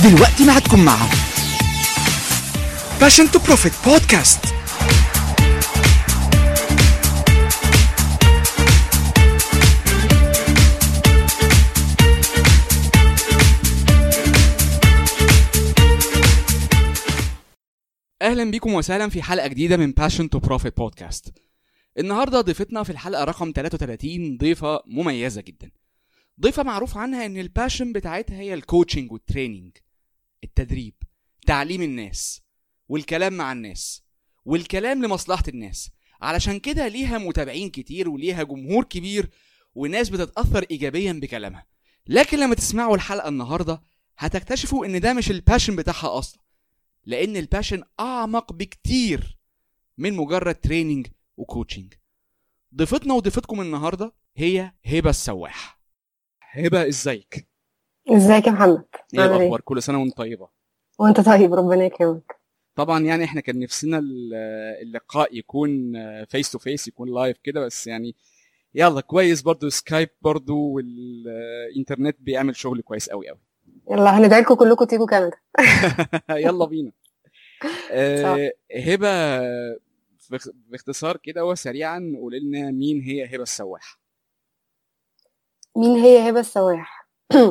دلوقتي معكم مع باشن تو بروفيت بودكاست اهلا بيكم وسهلا في حلقه جديده من باشن تو بروفيت بودكاست النهارده ضيفتنا في الحلقه رقم 33 ضيفه مميزه جدا ضيفه معروف عنها ان الباشن بتاعتها هي الكوتشنج والتريننج التدريب تعليم الناس والكلام مع الناس والكلام لمصلحه الناس علشان كده ليها متابعين كتير وليها جمهور كبير وناس بتتاثر ايجابيا بكلامها لكن لما تسمعوا الحلقه النهارده هتكتشفوا ان ده مش الباشن بتاعها اصلا لان الباشن اعمق بكتير من مجرد تريننج وكوتشنج ضيفتنا وضيفتكم النهارده هي هبه السواح هبه ازيك ازيك يا محمد ايه عامل الاخبار كل سنه وانت طيبه وانت طيب ربنا يكرمك طبعا يعني احنا كان نفسنا ال- اللقاء يكون فيس تو فيس يكون لايف كده بس يعني يلا كويس برضو سكايب برضو والانترنت بيعمل شغل كويس قوي قوي يلا هندعي لكم كلكم تيجوا كندا يلا بينا آه، هبه باخ- باختصار كده وسريعا قول لنا مين هي هبه السواح مين هي هبه السواح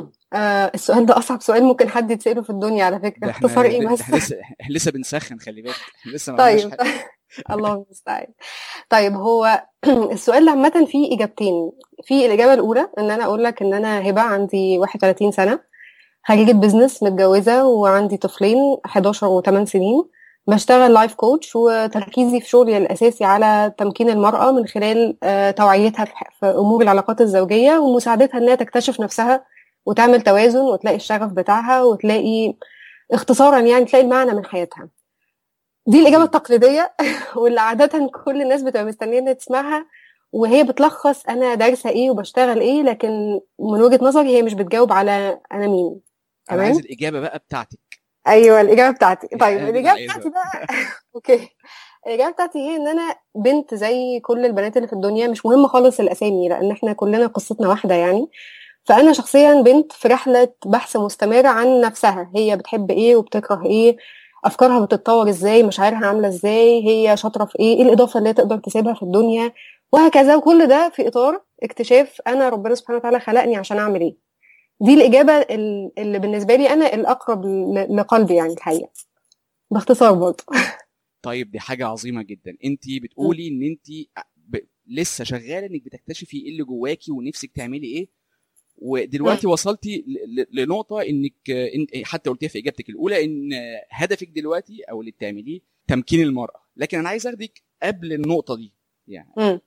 آه السؤال ده اصعب سؤال ممكن حد يتساله في الدنيا على فكره ده احنا اختصار ايه ده بس احنا لسه احنا لسه بنسخن خلي بالك احنا لسه ما عملناش طيب حاجة. الله المستعان طيب هو السؤال ده عامه فيه اجابتين في الاجابه الاولى ان انا اقول لك ان انا هبه عندي 31 سنه خريجه بزنس متجوزه وعندي طفلين 11 و8 سنين بشتغل لايف كوتش وتركيزي في شغلي الاساسي على تمكين المراه من خلال آه، توعيتها في في امور العلاقات الزوجيه ومساعدتها انها تكتشف نفسها وتعمل توازن وتلاقي الشغف بتاعها وتلاقي اختصارا يعني تلاقي المعنى من حياتها دي الاجابه التقليديه واللي عاده كل الناس بتبقى مستنيه انها تسمعها وهي بتلخص انا دارسه ايه وبشتغل ايه لكن من وجهه نظري هي مش بتجاوب على انا مين انا تمام عايز الاجابه بقى بتاعتك ايوه الاجابه بتاعتي طيب أنا الاجابه عايزها. بتاعتي بقى اوكي الاجابه بتاعتي هي ان انا بنت زي كل البنات اللي في الدنيا مش مهم خالص الاسامي لان احنا كلنا قصتنا واحده يعني فانا شخصيا بنت في رحله بحث مستمره عن نفسها هي بتحب ايه وبتكره ايه افكارها بتتطور ازاي مشاعرها عامله ازاي هي شاطره في ايه ايه الاضافه اللي هي تقدر تسيبها في الدنيا وهكذا وكل ده في اطار اكتشاف انا ربنا سبحانه وتعالى خلقني عشان اعمل ايه دي الاجابه ال- اللي بالنسبه لي انا الاقرب ل- لقلبي يعني الحقيقه باختصار برضه طيب دي حاجه عظيمه جدا انت بتقولي ان انت ب... لسه شغاله انك بتكتشفي ايه اللي جواكي ونفسك تعملي ايه ودلوقتي وصلتي ل... ل... لنقطه انك آه، انت حتى قلتيها في اجابتك الاولى ان آه، هدفك دلوقتي او اللي بتعمليه تمكين المراه لكن انا عايز اخدك قبل النقطه دي يعني مم.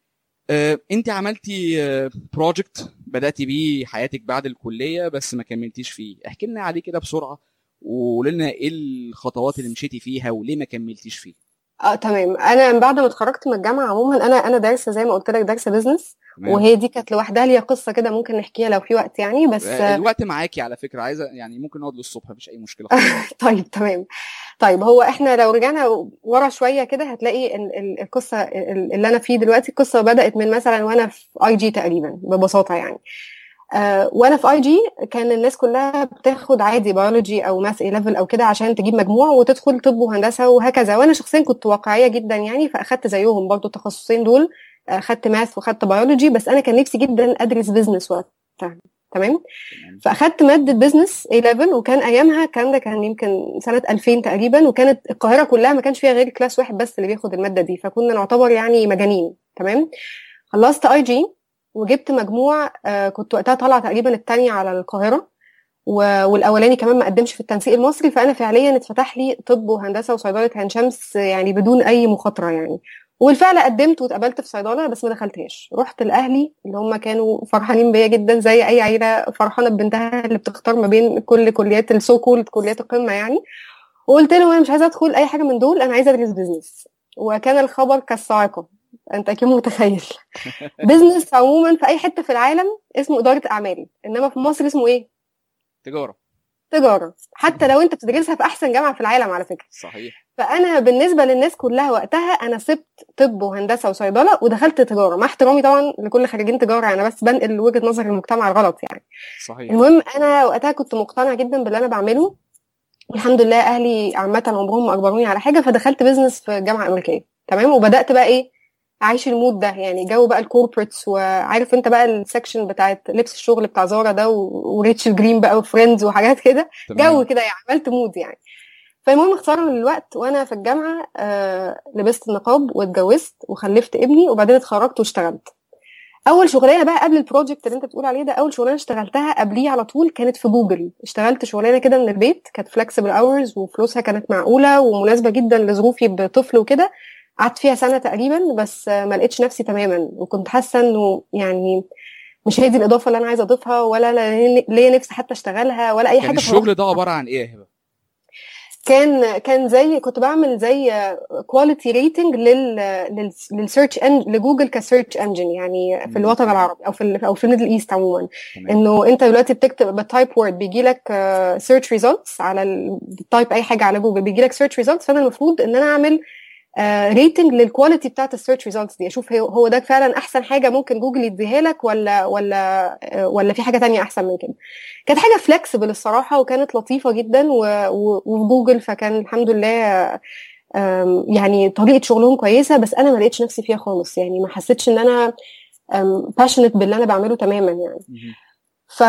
آه، انت عملتي بروجكت بداتي بيه حياتك بعد الكليه بس ما كملتيش فيه احكي لنا عليه كده بسرعه وقولي لنا ايه الخطوات اللي مشيتي فيها وليه ما كملتيش فيه اه تمام انا من بعد ما اتخرجت من الجامعه عموما انا انا دارسه زي ما قلت لك دارسه بزنس تمام؟ وهي دي كانت لوحدها ليها قصه كده ممكن نحكيها لو في وقت يعني بس آه، الوقت معاكي على فكره عايزه يعني ممكن نقعد للصبح مفيش اي مشكله خالص. طيب تمام طيب هو احنا لو رجعنا ورا شويه كده هتلاقي ال- ال- القصه ال- اللي انا فيه دلوقتي القصه بدات من مثلا وانا في اي جي تقريبا ببساطه يعني آه وانا في اي جي كان الناس كلها بتاخد عادي بيولوجي او ماث اي ليفل او كده عشان تجيب مجموع وتدخل طب وهندسه وهكذا وانا شخصيا كنت واقعيه جدا يعني فاخدت زيهم برضو التخصصين دول اخدت ماث واخدت بيولوجي بس انا كان نفسي جدا ادرس بزنس وقتها تمام تمام فاخدت ماده بزنس اي ليفل وكان ايامها الكلام ده كان يمكن سنه 2000 تقريبا وكانت القاهره كلها ما كانش فيها غير كلاس واحد بس اللي بياخد الماده دي فكنا نعتبر يعني مجانين تمام خلصت اي جي وجبت مجموع آه كنت وقتها طالعه تقريبا الثانيه على القاهره و- والاولاني كمان ما قدمش في التنسيق المصري فانا فعليا اتفتح لي طب وهندسه وصيدله عين شمس يعني بدون اي مخاطره يعني وبالفعل قدمت واتقبلت في صيدله بس ما دخلتهاش رحت لاهلي اللي هم كانوا فرحانين بيا جدا زي اي عيله فرحانه ببنتها اللي بتختار ما بين كل كليات السو كولد كليات القمه يعني وقلت لهم انا مش عايزه ادخل اي حاجه من دول انا عايزه ادرس بزنس وكان الخبر كالصاعقه انت اكيد متخيل بزنس عموما في اي حته في العالم اسمه اداره اعمال انما في مصر اسمه ايه تجاره تجاره حتى لو انت بتدرسها في احسن جامعه في العالم على فكره صحيح فانا بالنسبه للناس كلها وقتها انا سبت طب وهندسه وصيدله ودخلت تجاره مع احترامي طبعا لكل خريجين تجاره انا بس بنقل وجهه نظر المجتمع الغلط يعني صحيح المهم انا وقتها كنت مقتنعه جدا باللي انا بعمله والحمد لله اهلي عامه عمرهم ما اجبروني على حاجه فدخلت بيزنس في جامعه امريكيه تمام وبدات بقى ايه اعيش المود ده يعني جو بقى الكوربريتس وعارف انت بقى السكشن بتاعت لبس الشغل بتاع زارا ده و- وريتشل جرين بقى وفريندز وحاجات كده تمام. جو كده يعني عملت مود يعني فالمهم اختصارا للوقت وانا في الجامعه آه لبست النقاب واتجوزت وخلفت ابني وبعدين اتخرجت واشتغلت اول شغلانه بقى قبل البروجكت اللي انت بتقول عليه ده اول شغلانه اشتغلتها قبليه على طول كانت في جوجل اشتغلت شغلانه كده من البيت كانت فلكسبل اورز وفلوسها كانت معقوله ومناسبه جدا لظروفي بطفل وكده قعدت فيها سنه تقريبا بس آه، ما لقيتش نفسي تماما وكنت حاسه انه يعني مش هي دي الاضافه اللي انا عايزه اضيفها ولا أنا ليا نفسي حتى اشتغلها ولا اي كان حاجه الشغل ده عباره عن ايه يا هبه؟ كان كان زي كنت بعمل زي كواليتي ريتنج لل للسيرش لجوجل كسيرش انجن يعني في مم. الوطن العربي او في ال- او في الميدل ايست عموما تمام انه انت دلوقتي بتكتب بالتايب وورد بيجي لك سيرش ريزلتس على التايب اي حاجه على جوجل بيجي لك سيرش ريزلتس فانا المفروض ان انا اعمل ريتنج للكواليتي بتاعت السيرش ريزلتس دي اشوف هو- هو ده فعلا احسن حاجه ممكن جوجل يديها لك ولا ولا آه، ولا في حاجه تانية احسن من كده كانت حاجه فلكسبل الصراحه وكانت لطيفه جدا و- و- وفي جوجل فكان الحمد لله آم، يعني طريقه شغلهم كويسه بس انا ما لقيتش نفسي فيها خالص يعني ما حسيتش ان انا باشنت باللي انا بعمله تماما يعني مهم. ف...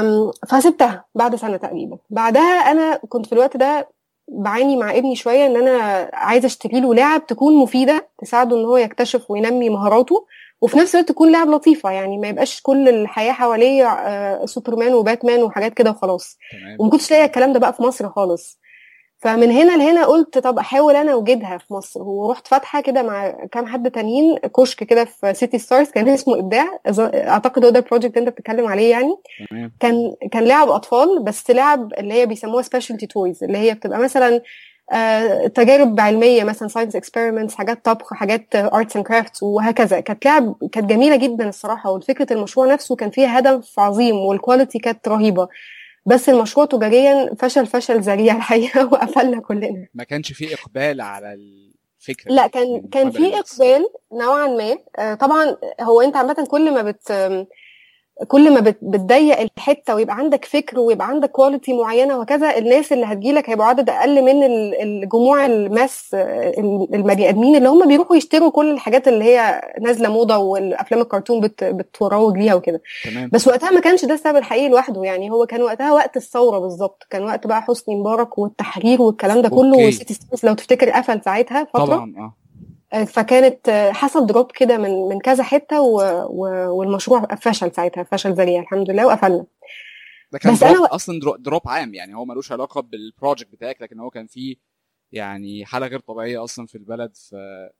فسبتها بعد سنه تقريبا بعدها انا كنت في الوقت ده بعاني مع ابني شويه ان انا عايزه اشتري له لعب تكون مفيده تساعده ان هو يكتشف وينمي مهاراته وفي نفس الوقت تكون لعب لطيفه يعني ما يبقاش كل الحياه حواليه آه، سوبرمان وباتمان وحاجات كده وخلاص تمام وما كنتش لاقيه الكلام ده بقى في مصر خالص فمن هنا لهنا قلت طب احاول انا اوجدها في مصر ورحت فاتحه كده مع كام حد تانيين كشك كده في سيتي ستارز كان اسمه ابداع أظن- اعتقد هو ده البروجكت انت بتتكلم عليه يعني تمام كان كان لعب اطفال بس لعب اللي هي بيسموها سبيشالتي تويز اللي هي بتبقى مثلا آه، تجارب علميه مثلا ساينس اكسبيرمنتس حاجات طبخ حاجات ارتس اند كرافتس وهكذا كانت لعب كانت جميله جدا الصراحه وفكره المشروع نفسه كان فيها هدف عظيم والكواليتي كانت رهيبه بس المشروع تجاريا فشل فشل ذريع الحقيقه وقفلنا كلنا ما كانش في اقبال على الفكره لا دي كان من كان قبل في الناس. اقبال نوعا ما آه، طبعا هو انت عامه كل ما بت كل ما بت- بتضيق الحته ويبقى عندك فكر ويبقى عندك كواليتي معينه وهكذا الناس اللي هتجيلك هيبقوا عدد اقل من ال- الجموع الماس آه، البني ادمين اللي هم بيروحوا يشتروا كل الحاجات اللي هي نازله موضه والافلام الكرتون بت بتروج ليها وكده تمام بس وقتها ما كانش ده السبب الحقيقي لوحده يعني هو كان وقتها وقت الثوره بالظبط كان وقت بقى حسني مبارك والتحرير والكلام ده كله أوكي. وسيتي ستارز لو تفتكر قفل ساعتها فتره طبعا اه فكانت حصل دروب كده من من كذا حته و... و... والمشروع فشل ساعتها فشل ذريع الحمد لله وقفلنا ده كان بس دروب أنا- اصلا درو- دروب عام يعني هو ملوش علاقه بالبروجكت بتاعك لكن هو كان فيه يعني حاله غير طبيعيه اصلا في البلد ف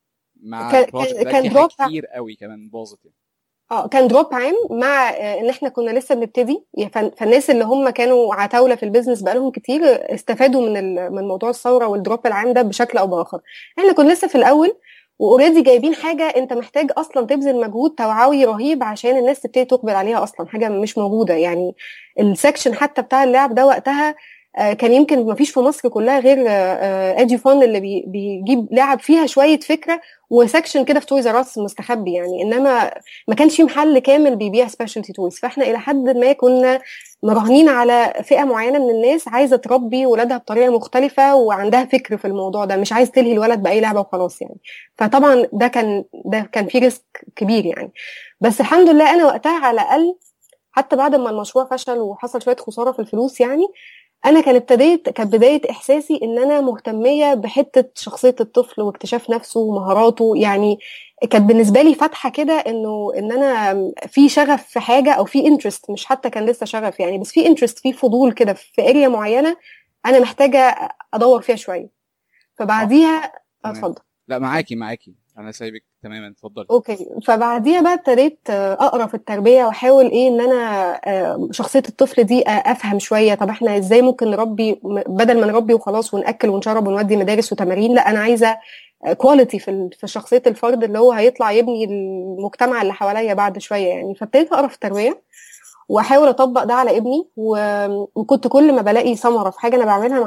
مع كان- البروجكت كان- ده كان في حاجات drop كتير قوي كمان باظت يعني اه كان دروب عام مع آه، ان احنا كنا لسه بنبتدي يعني فن- فالناس اللي هم كانوا عتاوله في البيزنس بقالهم كتير استفادوا من ال... من موضوع الثوره والدروب العام ده بشكل او باخر احنا كنا لسه في الاول واوريدي جايبين حاجه انت محتاج اصلا تبذل مجهود توعوي رهيب عشان الناس تبتدي تقبل عليها اصلا حاجه مش موجوده يعني السكشن حتى بتاع اللعب ده وقتها آه، كان يمكن ما فيش في مصر كلها غير ادي فون اللي بي- بيجيب لعب فيها شويه فكره وسكشن كده في تويز ار اس مستخبي يعني انما ما كانش في محل كامل بيبيع سبيشالتي تويز فاحنا الى حد ما كنا مراهنين على فئه معينه من الناس عايزه تربي ولادها بطريقه مختلفه وعندها فكر في الموضوع ده مش عايز تلهي الولد باي لعبه وخلاص يعني فطبعا ده كان ده كان فيه ريسك كبير يعني بس الحمد لله انا وقتها على الاقل حتى بعد ما المشروع فشل وحصل شويه خساره في الفلوس يعني انا كان ابتديت كانت بدايه احساسي ان انا مهتميه بحته شخصيه الطفل واكتشاف نفسه ومهاراته يعني كانت بالنسبه لي فاتحه كده انه ان انا في شغف في حاجه او في انترست مش حتى كان لسه شغف يعني بس في انترست في فضول كده في اريا معينه انا محتاجه ادور فيها شويه فبعديها تمام. اتفضل لا معاكي معاكي انا سايبك تماما اتفضلي اوكي فبعديها بقى ابتديت آه، اقرا في التربيه واحاول ايه ان انا آه، شخصيه الطفل دي آه، افهم شويه طب احنا ازاي ممكن نربي م- بدل ما نربي وخلاص وناكل ونشرب ونودي مدارس وتمارين لا انا عايزه كواليتي في ال- في شخصيه الفرد اللي هو هيطلع يبني المجتمع اللي حواليا بعد شويه يعني فابتديت اقرا في التربيه واحاول اطبق ده على ابني و... وكنت كل ما بلاقي ثمره في حاجه انا بعملها معاه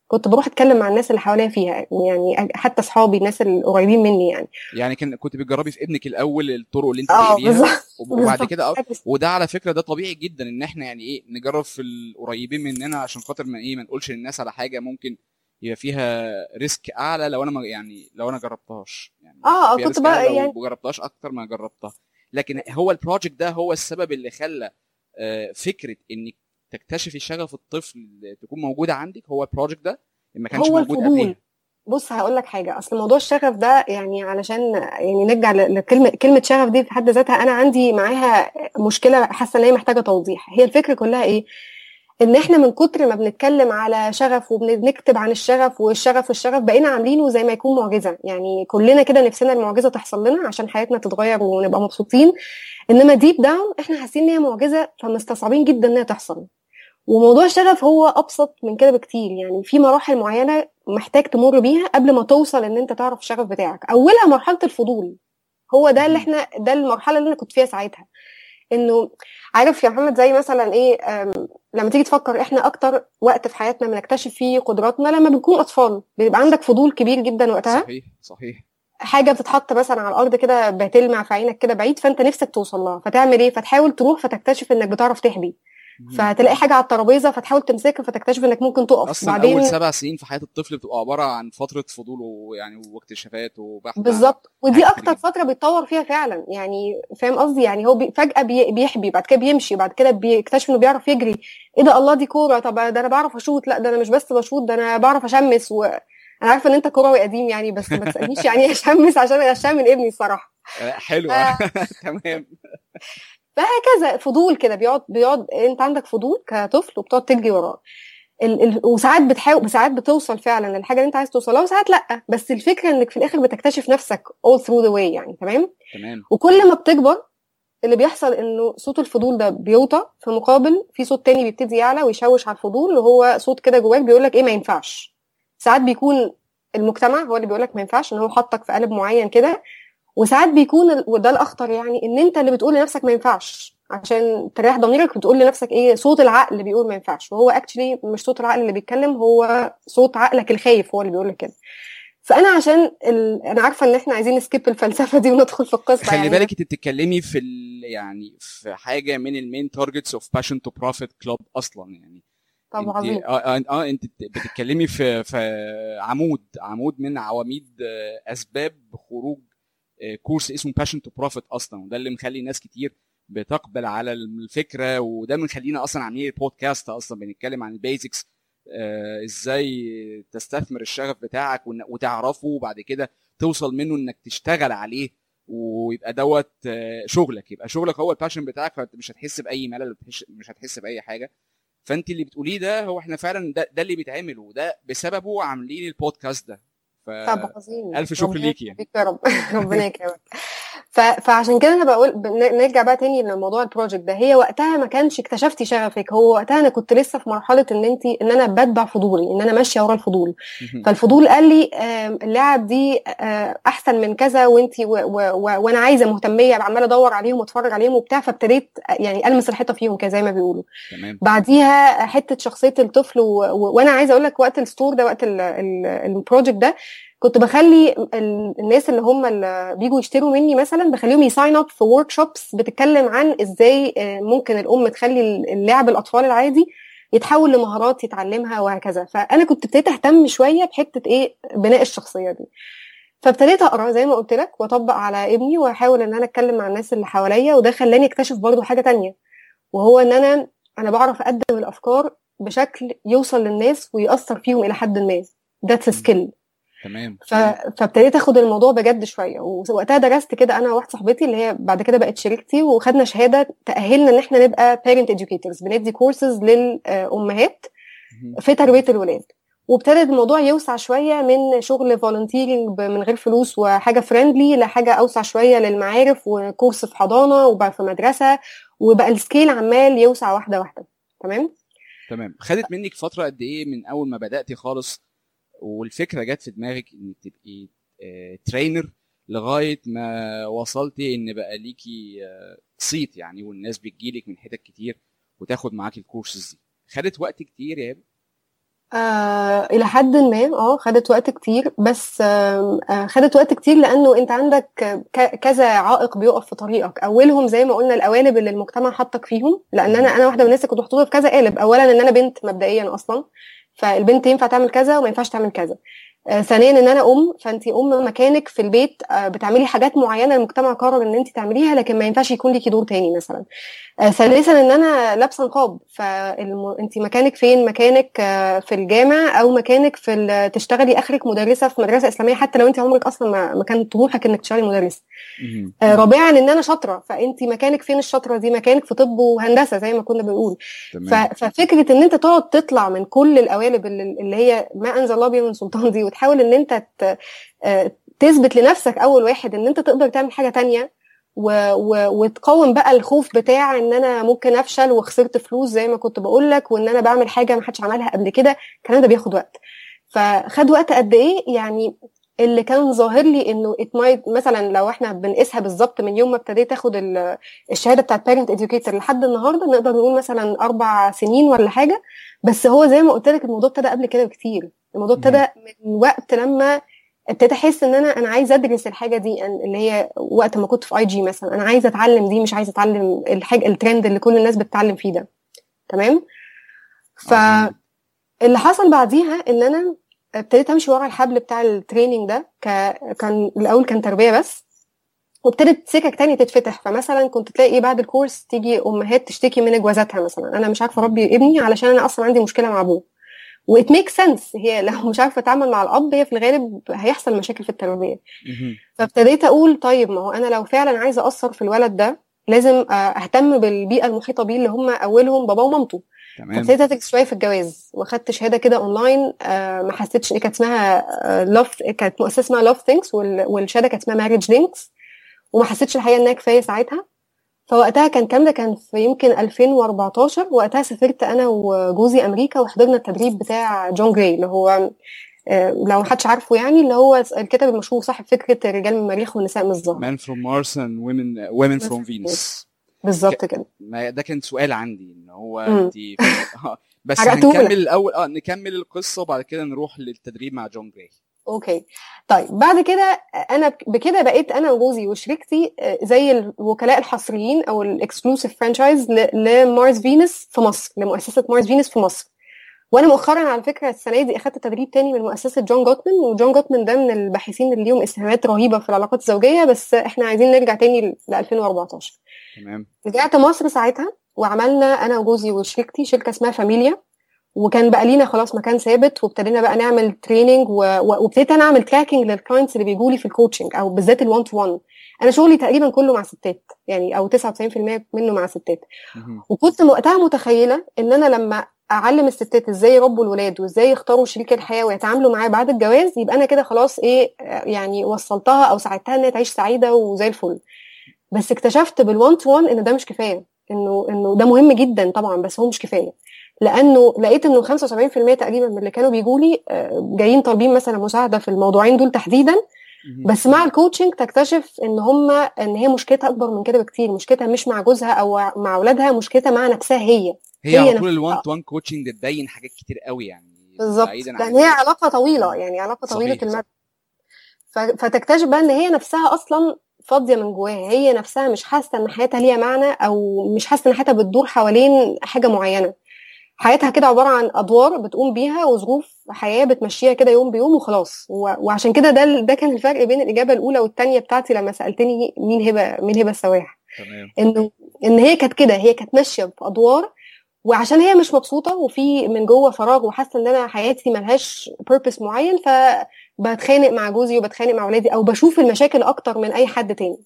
كنت بروح اتكلم مع الناس اللي حواليا فيها يعني حتى اصحابي الناس القريبين مني يعني يعني كان كنت بتجربي في ابنك الاول الطرق اللي انت اه بتقريها بالظبط وبعد بالظبط. كده وده على فكره ده طبيعي جدا ان احنا يعني ايه نجرب في القريبين مننا عشان خاطر ما ايه ما نقولش للناس على حاجه ممكن يبقى فيها ريسك اعلى لو انا ما يعني لو انا جربتهاش يعني اه فيها كنت risk بقى أعلى لو يعني ما جربتهاش اكتر ما جربتها لكن هو البروجكت ده هو السبب اللي خلى آه، فكره انك تكتشفي شغف الطفل تكون موجوده عندك هو البروجكت ده ما كانش هو موجود الفضول. قبلها بص هقول لك حاجه اصل موضوع الشغف ده يعني علشان يعني نرجع ل- لكلمه كلمه شغف دي في حد ذاتها انا عندي معاها مشكله حاسه ان هي محتاجه توضيح هي الفكره كلها ايه ان احنا من كتر ما بنتكلم على شغف وبنكتب عن الشغف والشغف والشغف بقينا عاملينه زي ما يكون معجزه يعني كلنا كده نفسنا المعجزه تحصل لنا عشان حياتنا تتغير ونبقى مبسوطين انما ديب داون احنا حاسين ان هي معجزه فمستصعبين جدا انها تحصل وموضوع الشغف هو ابسط من كده بكتير يعني في مراحل معينه محتاج تمر بيها قبل ما توصل ان انت تعرف الشغف بتاعك اولها مرحله الفضول هو ده اللي مم. احنا ده المرحله اللي انا كنت فيها ساعتها انه عارف يا محمد زي مثلا ايه أم، لما تيجي تفكر احنا اكتر وقت في حياتنا بنكتشف فيه قدراتنا لما بنكون اطفال بيبقى عندك فضول كبير جدا وقتها صحيح صحيح حاجه بتتحط مثلا على الارض كده بتلمع في عينك كده بعيد فانت نفسك توصل لها فتعمل ايه فتحاول تروح فتكتشف انك بتعرف تحبي فتلاقي حاجه على الترابيزه فتحاول تمسكها فتكتشف انك ممكن تقف اصلا بعدين اول سبع سنين في حياه الطفل بتبقى عباره عن فتره فضول ويعني واكتشافات وبحث عن- بالظبط ودي حاجات اكتر كتير فتره بيتطور فيها فعلا يعني فاهم قصدي يعني هو بي فجاه بي بيحبي بعد كده بيمشي بعد كده بيكتشف انه بيعرف يجري ايه ده الله دي كوره طب ده انا بعرف اشوط لا ده انا مش بس بشوط ده انا بعرف اشمس و... انا عارفه ان انت كروي قديم يعني بس ما تسالنيش يعني ايه اشمس عشان غشام من ابني الصراحه آه، حلو آه. تمام فهكذا فضول كده بيقعد بيقعد انت عندك فضول كطفل وبتقعد تجري وراه ال... ال... وساعات بتحاول ساعات بتوصل فعلا للحاجه اللي انت عايز توصلها وساعات لا بس الفكره انك في الاخر بتكتشف نفسك all through the way يعني تمام تمام وكل ما بتكبر اللي بيحصل انه صوت الفضول ده بيوطى في مقابل في صوت تاني بيبتدي يعلى ويشوش على الفضول اللي هو صوت كده جواك بيقول لك ايه ما ينفعش ساعات بيكون المجتمع هو اللي بيقول لك ما ينفعش ان هو حطك في قالب معين كده وساعات بيكون ال- وده الاخطر يعني ان انت اللي بتقول لنفسك ما ينفعش عشان تريح ضميرك بتقول لنفسك ايه صوت العقل اللي بيقول ما ينفعش وهو اكشلي مش صوت العقل اللي بيتكلم هو صوت عقلك الخايف هو اللي بيقول لك كده فانا عشان ال... انا عارفه ان احنا عايزين نسكيب الفلسفه دي وندخل في القصه خلي يعني بالك انت بتتكلمي في ال... يعني في حاجه من المين تارجتس اوف باشن تو بروفيت كلوب اصلا يعني طب انت عظيم اه, آه, اه انت بتتكلمي في في عمود عمود من عواميد آه، اسباب خروج آه، كورس اسمه باشن تو بروفيت اصلا وده اللي مخلي ناس كتير بتقبل على الفكره وده من مخلينا اصلا عاملين البودكاست اصلا بنتكلم عن البيزكس آه، ازاي تستثمر الشغف بتاعك وإن- وتعرفه وبعد كده توصل منه انك تشتغل عليه ويبقى دوت آه، شغلك يبقى شغلك هو الباشن بتاعك فانت مش هتحس باي ملل مش- مش هتحس باي حاجه فانت اللي بتقوليه ده هو احنا فعلا ده, ده اللي بيتعمل وده بسببه عاملين البودكاست ده ف... طب عظيم ألف شكر ربنا ليكي يعني. يخليك يا رب ربنا يكرمك ف... فعشان كده انا بقول بن- نرجع بقى تاني لموضوع البروجكت ده هي وقتها ما كانش اكتشفتي شغفك هو وقتها انا كنت لسه في مرحله ان انت ان انا بتبع فضولي ان انا ماشيه ورا الفضول فالفضول قال لي آم، اللاعب دي آه، احسن من كذا وانت و... و... و... وانا عايزه مهتميه عماله ادور عليهم واتفرج عليهم وبتاع فابتديت يعني المس الحيطه فيهم كده زي ما بيقولوا تمام بعديها حته شخصيه الطفل و... و... وانا عايزه اقول لك وقت الستور ده وقت ال... ال... البروجكت ده كنت بخلي ال... الناس اللي هم اللي بيجوا يشتروا مني مثلا بخليهم يساين اب في ورك شوبس بتتكلم عن ازاي آه، ممكن الام تخلي اللعب الاطفال العادي يتحول لمهارات يتعلمها وهكذا فانا كنت ابتديت اهتم شويه بحته ايه بناء الشخصيه دي فابتديت اقرا زي ما قلت لك واطبق على ابني واحاول ان انا اتكلم مع الناس اللي حواليا وده خلاني اكتشف برضو حاجه تانية وهو ان انا انا بعرف اقدم الافكار بشكل يوصل للناس ويأثر فيهم الى حد ما ذاتس سكيل تمام ف... فابتديت اخد الموضوع بجد شويه ووقتها درست كده انا وواحده صاحبتي اللي هي بعد كده بقت شريكتي وخدنا شهاده تاهلنا ان احنا نبقى بيرنت educators بندي كورسز للامهات مهم. في تربيه الولاد وابتدى الموضوع يوسع شويه من شغل فولنتيرنج من غير فلوس وحاجه فريندلي لحاجه اوسع شويه للمعارف وكورس في حضانه وبقى في مدرسه وبقى السكيل عمال يوسع واحده واحده تمام تمام خدت منك فتره قد ايه من اول ما بداتي خالص والفكره جت في دماغك انك تبقي ترينر لغايه ما وصلتي ان بقى ليكي آه، صيت يعني والناس بتجيلك من حتت كتير وتاخد معاكي الكورسز دي خدت وقت كتير يا هبه آه إلى حد ما اه خدت وقت كتير بس آه آه، خدت وقت كتير لأنه أنت عندك ك- كذا عائق بيقف في طريقك أولهم زي ما قلنا القوالب اللي المجتمع حطك فيهم لأن أنا أنا واحدة من الناس اللي كنت محطوطة في كذا قالب أولا إن أنا بنت مبدئيا أصلا فالبنت ينفع تعمل كذا وما ينفعش تعمل كذا آه، ثانيا ان انا ام فانت ام مكانك في البيت آه، بتعملي حاجات معينه المجتمع قرر ان انت تعمليها لكن ما ينفعش يكون ليكي دور تاني مثلا آه، ثالثا ان انا لابسه نقاب فانت مكانك فين مكانك آه، في الجامع او مكانك في ال- تشتغلي اخرك مدرسه في مدرسه اسلاميه حتى لو انت عمرك اصلا ما ما كان طموحك انك تشتغلي مدرسه مهم. آه، رابعا ان انا شاطره فانت مكانك فين الشاطره دي مكانك في طب وهندسه زي ما كنا بنقول ف- تمام ففكره ان انت تقعد تطلع من كل القوالب اللي اللي هي ما انزل الله بها من سلطان دي وتحاول ان انت ت- آه، تثبت لنفسك اول واحد ان انت تقدر تعمل حاجه تانية و... و... وتقاوم بقى الخوف بتاع ان انا ممكن افشل وخسرت فلوس زي ما كنت بقول لك وان انا بعمل حاجه ما حدش عملها قبل كده الكلام ده بياخد وقت فخد وقت قد ايه يعني اللي كان ظاهر لي انه it might مثلا لو احنا بنقيسها بالظبط من يوم ما ابتديت اخد ال- الشهاده بتاعت بيرنت educator لحد النهارده نقدر نقول مثلا اربع سنين ولا حاجه بس هو زي ما قلت لك الموضوع ابتدى قبل كده بكتير الموضوع مم. ابتدى من وقت لما ابتديت احس ان انا انا عايزه ادرس الحاجه دي أن- اللي هي وقت ما كنت في اي جي مثلا انا عايزه اتعلم دي مش عايزه اتعلم الحاجه الترند اللي كل الناس بتتعلم فيه ده تمام عظيم. فاللي حصل بعديها ان انا ابتديت امشي ورا الحبل بتاع التريننج ده ك... كان الاول كان تربيه بس وابتدت سكك تانية تتفتح فمثلا كنت تلاقي ايه بعد الكورس تيجي امهات تشتكي من جوازاتها مثلا انا مش عارفه اربي ابني علشان انا اصلا عندي مشكله مع ابوه وات ميك سنس هي لو مش عارفه اتعامل مع الاب هي في الغالب هيحصل مشاكل في التربيه مهم. فابتديت اقول طيب ما هو انا لو فعلا عايزه اثر في الولد ده لازم آه، اهتم بالبيئه المحيطه بيه اللي هم اولهم باباه ومامته تمام فابتديت ادرس شويه في الجواز واخدت شهاده كده اونلاين آه، ما حسيتش كانت اسمها لاف كانت مؤسسه اسمها لاف ثينكس والشهاده كانت اسمها ماريج لينكس وما حسيتش الحقيقه انها كفايه ساعتها فوقتها كان كام ده كان في يمكن 2014 وقتها سافرت انا وجوزي امريكا وحضرنا التدريب بتاع جون جراي اللي هو آه، لو محدش عارفه يعني اللي هو الكاتب المشهور صاحب فكره الرجال من المريخ والنساء من الزهر Man from Mars and women women from from Venus بالظبط كده ما ده كان سؤال عندي ان هو مم. انت آه، بس حرقتهولك. هنكمل الاول اه نكمل القصه وبعد كده نروح للتدريب مع جون جراي اوكي طيب بعد كده انا بك- بكده بقيت انا وجوزي وشريكتي آه، زي الوكلاء الحصريين او الاكسكلوسيف فرانشايز لمارس فينس في مصر لمؤسسه مارس فينس في مصر وانا مؤخرا على فكره السنه دي اخدت تدريب تاني من مؤسسه جون جوتمان وجون جوتمان ده من الباحثين اللي ليهم اسهامات رهيبه في العلاقات الزوجيه بس احنا عايزين نرجع تاني ل 2014 تمام رجعت مصر ساعتها وعملنا انا وجوزي وشريكتي شركه اسمها فاميليا وكان بقى لينا خلاص مكان ثابت وابتدينا بقى نعمل تريننج و... و... وابتديت انا اعمل تراكنج للكلاينتس اللي بيجوا لي في الكوتشنج او بالذات ال1 تو 1 انا شغلي تقريبا كله مع ستات يعني او 99% منه مع ستات مهم. وكنت وقتها متخيله ان انا لما اعلم الستات ازاي يربوا الولاد وازاي يختاروا شريك الحياه ويتعاملوا معاه بعد الجواز يبقى انا كده خلاص ايه آه، يعني وصلتها او ساعدتها ان هي تعيش سعيده وزي الفل بس اكتشفت بالوان تو وان ان ده مش كفايه انه انه ده مهم جدا طبعا بس هو مش كفايه لانه لقيت انه 75% تقريبا من اللي كانوا بيجوا لي آه، جايين طالبين مثلا مساعده في الموضوعين دول تحديدا مهم. بس مع الكوتشنج تكتشف ان هم ان هي مشكلتها اكبر من كده بكتير مشكلتها مش مع جوزها او مع اولادها مشكلتها مع نفسها هي هي هي على طول نفسها. الوان تو وان كوتشنج ده تبين حاجات كتير قوي يعني بالظبط بعيدا عن لان هي علاقه طويله يعني علاقه طويله صحيح، المدى ف- فتكتشف بقى ان هي نفسها اصلا فاضيه من جواها هي نفسها مش حاسه ان حياتها ليها معنى او مش حاسه ان حياتها بتدور حوالين حاجه معينه حياتها كده عباره عن ادوار بتقوم بيها وظروف حياه بتمشيها كده يوم بيوم وخلاص و- وعشان كده ده ده كان الفرق بين الاجابه الاولى والثانيه بتاعتي لما سالتني مين هبه مين هبه السواح تمام انه ان هي كانت كده هي كانت ماشيه في ادوار وعشان هي مش مبسوطه وفي من جوه فراغ وحاسه ان انا حياتي ملهاش بيربس معين فبتخانق مع جوزي وبتخانق مع اولادي او بشوف المشاكل اكتر من اي حد تاني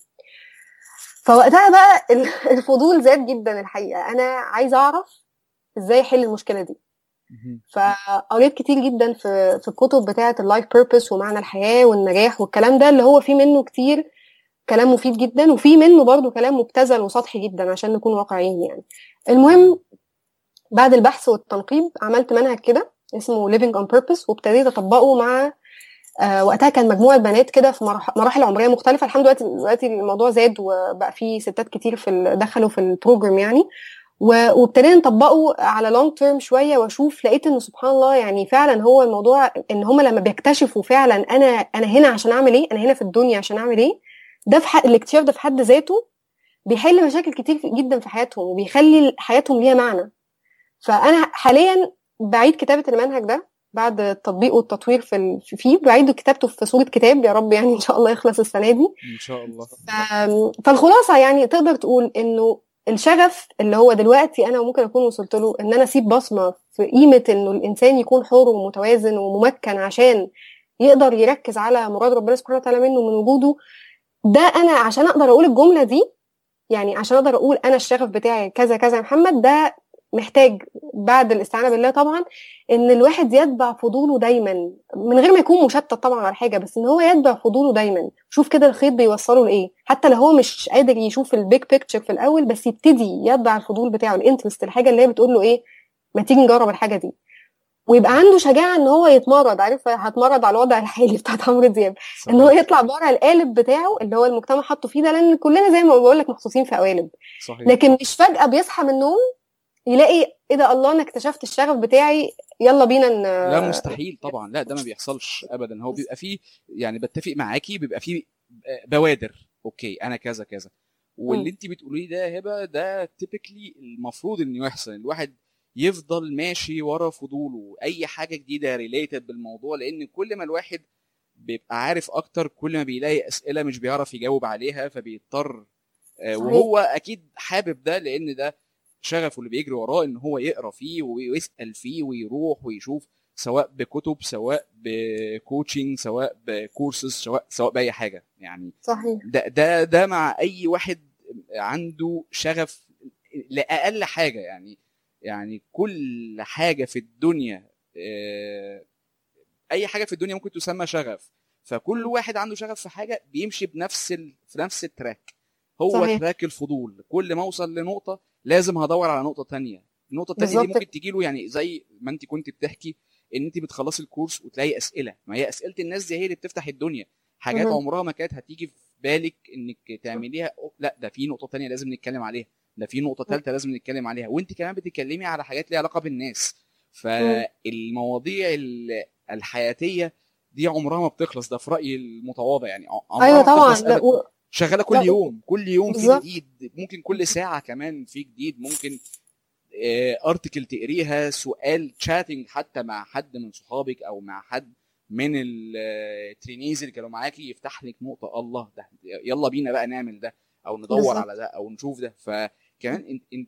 فوقتها بقى ال- الفضول زاد جدا الحقيقه انا عايزه اعرف ازاي احل المشكله دي مهم. فقريت كتير جدا في في الكتب بتاعه اللايف بيربس ومعنى الحياه والنجاح والكلام ده اللي هو فيه منه كتير كلام مفيد جدا وفي منه برضو كلام مبتذل وسطحي جدا عشان نكون واقعيين يعني المهم بعد البحث والتنقيب عملت منهج كده اسمه living on purpose وابتديت اطبقه مع آه وقتها كان مجموعه بنات كده في مرح- مراحل عمريه مختلفه الحمد لله دلوقتي دلوقتي الموضوع زاد وبقى في ستات كتير في ال- دخلوا في البروجرام يعني و- وابتدينا نطبقه على لونج تيرم شويه واشوف لقيت انه سبحان الله يعني فعلا هو الموضوع ان هم لما بيكتشفوا فعلا انا انا هنا عشان اعمل ايه انا هنا في الدنيا عشان اعمل ايه ده في حق الاكتشاف ده في حد ذاته بيحل مشاكل كتير جدا في حياتهم وبيخلي حياتهم ليها معنى فانا حاليا بعيد كتابه المنهج ده بعد التطبيق والتطوير في ال- فيه بعيد كتابته في صوره كتاب يا رب يعني ان شاء الله يخلص السنه دي ان شاء الله ف- فالخلاصه يعني تقدر تقول انه الشغف اللي هو دلوقتي انا ممكن اكون وصلت له ان انا اسيب بصمه في قيمه انه الانسان يكون حر ومتوازن وممكن عشان يقدر يركز على مراد ربنا سبحانه وتعالى منه من وجوده ده انا عشان اقدر اقول الجمله دي يعني عشان اقدر اقول انا الشغف بتاعي كذا كذا يا محمد ده محتاج بعد الاستعانه بالله طبعا ان الواحد يتبع فضوله دايما من غير ما يكون مشتت طبعا على حاجه بس ان هو يتبع فضوله دايما شوف كده الخيط بيوصله لايه حتى لو هو مش قادر يشوف البيج بيكتشر في الاول بس يبتدي يتبع الفضول بتاعه الانترست الحاجه اللي هي بتقول له ايه ما تيجي نجرب الحاجه دي ويبقى عنده شجاعه ان هو يتمرد عارف هتمرد على الوضع الحالي بتاع عمرو دياب ان هو يطلع بره القالب بتاعه اللي هو المجتمع حاطه فيه ده لان كلنا زي ما بقول لك محطوطين في قوالب صحيح لكن مش فجاه بيصحى من النوم يلاقي ايه ده الله انا اكتشفت الشغف بتاعي يلا بينا ن... لا مستحيل طبعا لا ده ما بيحصلش ابدا هو بيبقى فيه يعني بتفق معاكي بيبقى فيه بوادر اوكي انا كذا كذا واللي انت بتقوليه ده يا هبه ده تيبيكلي المفروض انه يحصل الواحد يفضل ماشي ورا فضوله اي حاجه جديده ريليتد بالموضوع لان كل ما الواحد بيبقى عارف اكتر كل ما بيلاقي اسئله مش بيعرف يجاوب عليها فبيضطر آه، صحيح. وهو اكيد حابب ده لان ده شغفه اللي بيجري وراه ان هو يقرا فيه ويسال فيه ويروح ويشوف سواء بكتب سواء بكوتشنج سواء بكورسز سواء سواء باي حاجه يعني صحيح ده ده ده مع اي واحد عنده شغف لاقل حاجه يعني يعني كل حاجه في الدنيا آه، اي حاجه في الدنيا ممكن تسمى شغف فكل واحد عنده شغف في حاجه بيمشي بنفس ال... في نفس التراك هو صحيح. تراك الفضول كل ما اوصل لنقطه لازم هدور على نقطه تانية النقطه التانية دي بالظبط. ممكن تجي له يعني زي ما انت كنت بتحكي ان انت بتخلصي الكورس وتلاقي اسئله ما هي اسئله الناس دي هي اللي بتفتح الدنيا حاجات مهم. عمرها ما كانت هتيجي في بالك انك تعمليها أو لا ده في نقطه تانية لازم نتكلم عليها ده في نقطه ثالثه لازم نتكلم عليها وانت كمان بتتكلمي على حاجات ليها علاقه بالناس فالمواضيع ال- الحياتيه دي عمرها ما بتخلص ده في رايي المتواضع يعني عمرها ايوه ما طبعا بتخلص لا أبداً. و... شغاله كل لا، يوم كل يوم في بالظبط. جديد ممكن كل ساعه كمان في جديد ممكن ارتكل تقريها سؤال تشاتنج حتى مع حد من صحابك او مع حد من الترينيز اللي كانوا معاكي يفتح لك نقطه الله ده يلا بينا بقى نعمل ده او ندور بالظبط. على ده او نشوف ده فكمان انت انت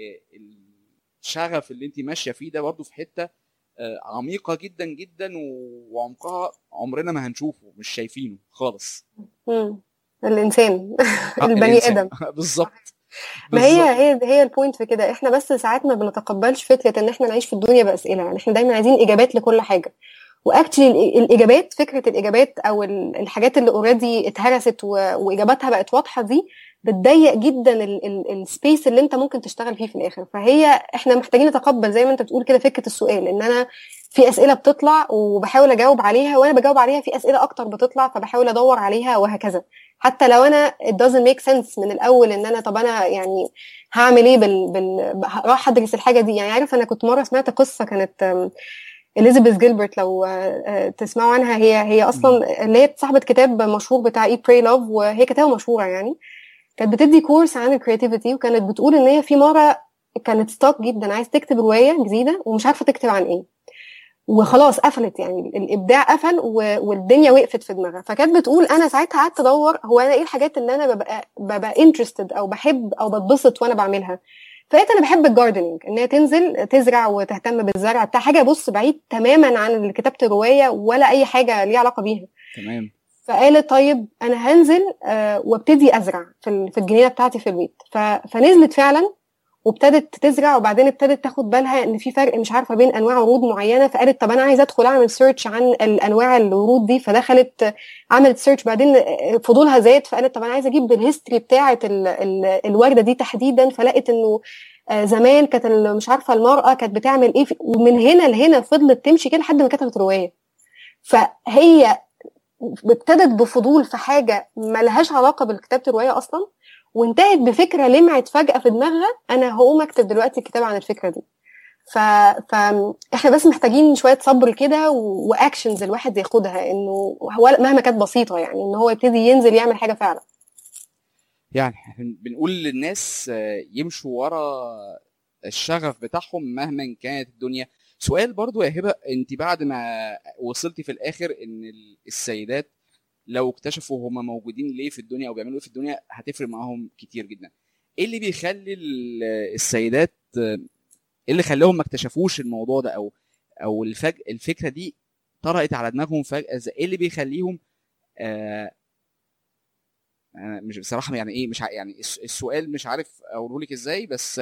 الشغف اللي انت ماشيه فيه ده برضه في حته آه، عميقه جدا جدا و- وعمقها عمرنا ما هنشوفه مش شايفينه خالص مم. الانسان آه، البني الإنسان. ادم بالظبط ما هي بالظبط. هي هي البوينت في كده احنا بس ساعات ما بنتقبلش فكره ان احنا نعيش في الدنيا باسئله يعني احنا دايما عايزين اجابات لكل حاجه واكشلي الاجابات فكره الاجابات او ال- الحاجات اللي اوريدي اتهرست و- واجاباتها بقت واضحه دي بتضيق جدا السبيس اللي انت ممكن تشتغل فيه في الاخر فهي احنا محتاجين نتقبل زي ما انت بتقول كده فكره السؤال ان انا في اسئله بتطلع وبحاول اجاوب عليها وانا بجاوب عليها في اسئله اكتر بتطلع فبحاول ادور عليها وهكذا حتى لو انا it doesn't make sense من الاول ان انا طب انا يعني هعمل ايه بال, بال... راح ادرس الحاجه دي يعني عارف انا كنت مره سمعت قصه كانت أم، اليزابيث جيلبرت لو آه، آه، تسمعوا عنها هي هي اصلا اللي هي صاحبه كتاب مشهور بتاع اي براي لاف وهي كتابه مشهوره يعني كانت بتدي كورس عن الكرياتيفيتي وكانت بتقول ان هي في مره كانت ستاك جدا عايز تكتب روايه جديده ومش عارفه تكتب عن ايه وخلاص قفلت يعني الابداع قفل و- والدنيا وقفت في دماغها فكانت بتقول انا ساعتها قعدت ادور هو انا ايه الحاجات اللي انا ببقى ببقى انترستد او بحب او بتبسط وانا بعملها فلقيت انا بحب الجاردنينج ان هي تنزل تزرع وتهتم بالزرع بتاع حاجه بص بعيد تماما عن كتابه الروايه ولا اي حاجه ليها علاقه بيها تمام فقالت طيب انا هنزل آه، وابتدي ازرع في ال- في الجنينه بتاعتي في البيت ف- فنزلت فعلا وابتدت تزرع وبعدين ابتدت تاخد بالها ان في فرق مش عارفه بين انواع ورود معينه فقالت طب انا عايزه ادخل اعمل سيرش عن الانواع الورود دي فدخلت عملت سيرش بعدين فضولها زاد فقالت طب انا عايزه اجيب الهيستوري بتاعه ال- ال- الورده دي تحديدا فلقت انه آه، زمان كانت ال- مش عارفه المراه كانت بتعمل ايه في- ومن هنا لهنا فضلت تمشي كده لحد ما كتبت روايه فهي ابتدت بفضول في حاجه ملهاش علاقه بكتابه الروايه اصلا وانتهت بفكره لمعت فجاه في دماغها انا هقوم اكتب دلوقتي كتاب عن الفكره دي ف... فاحنا بس محتاجين شويه صبر كده و... واكشنز الواحد ياخدها انه هو مهما كانت بسيطه يعني ان هو يبتدي ينزل يعمل حاجه فعلا يعني إحنا بنقول للناس آه، يمشوا ورا الشغف بتاعهم مهما كانت الدنيا سؤال برضو يا هبه انت بعد ما وصلتي في الاخر ان ال- السيدات لو اكتشفوا هما موجودين ليه في الدنيا او بيعملوا ايه في الدنيا هتفرق معاهم كتير جدا ايه اللي بيخلي ال- السيدات آه، ايه اللي خلاهم ما اكتشفوش الموضوع ده او او الفج... الفكره دي طرقت على دماغهم فجاه زي- ايه اللي بيخليهم آه أنا مش بصراحه يعني ايه مش ع... يعني الس- السؤال مش عارف اقوله لك ازاي بس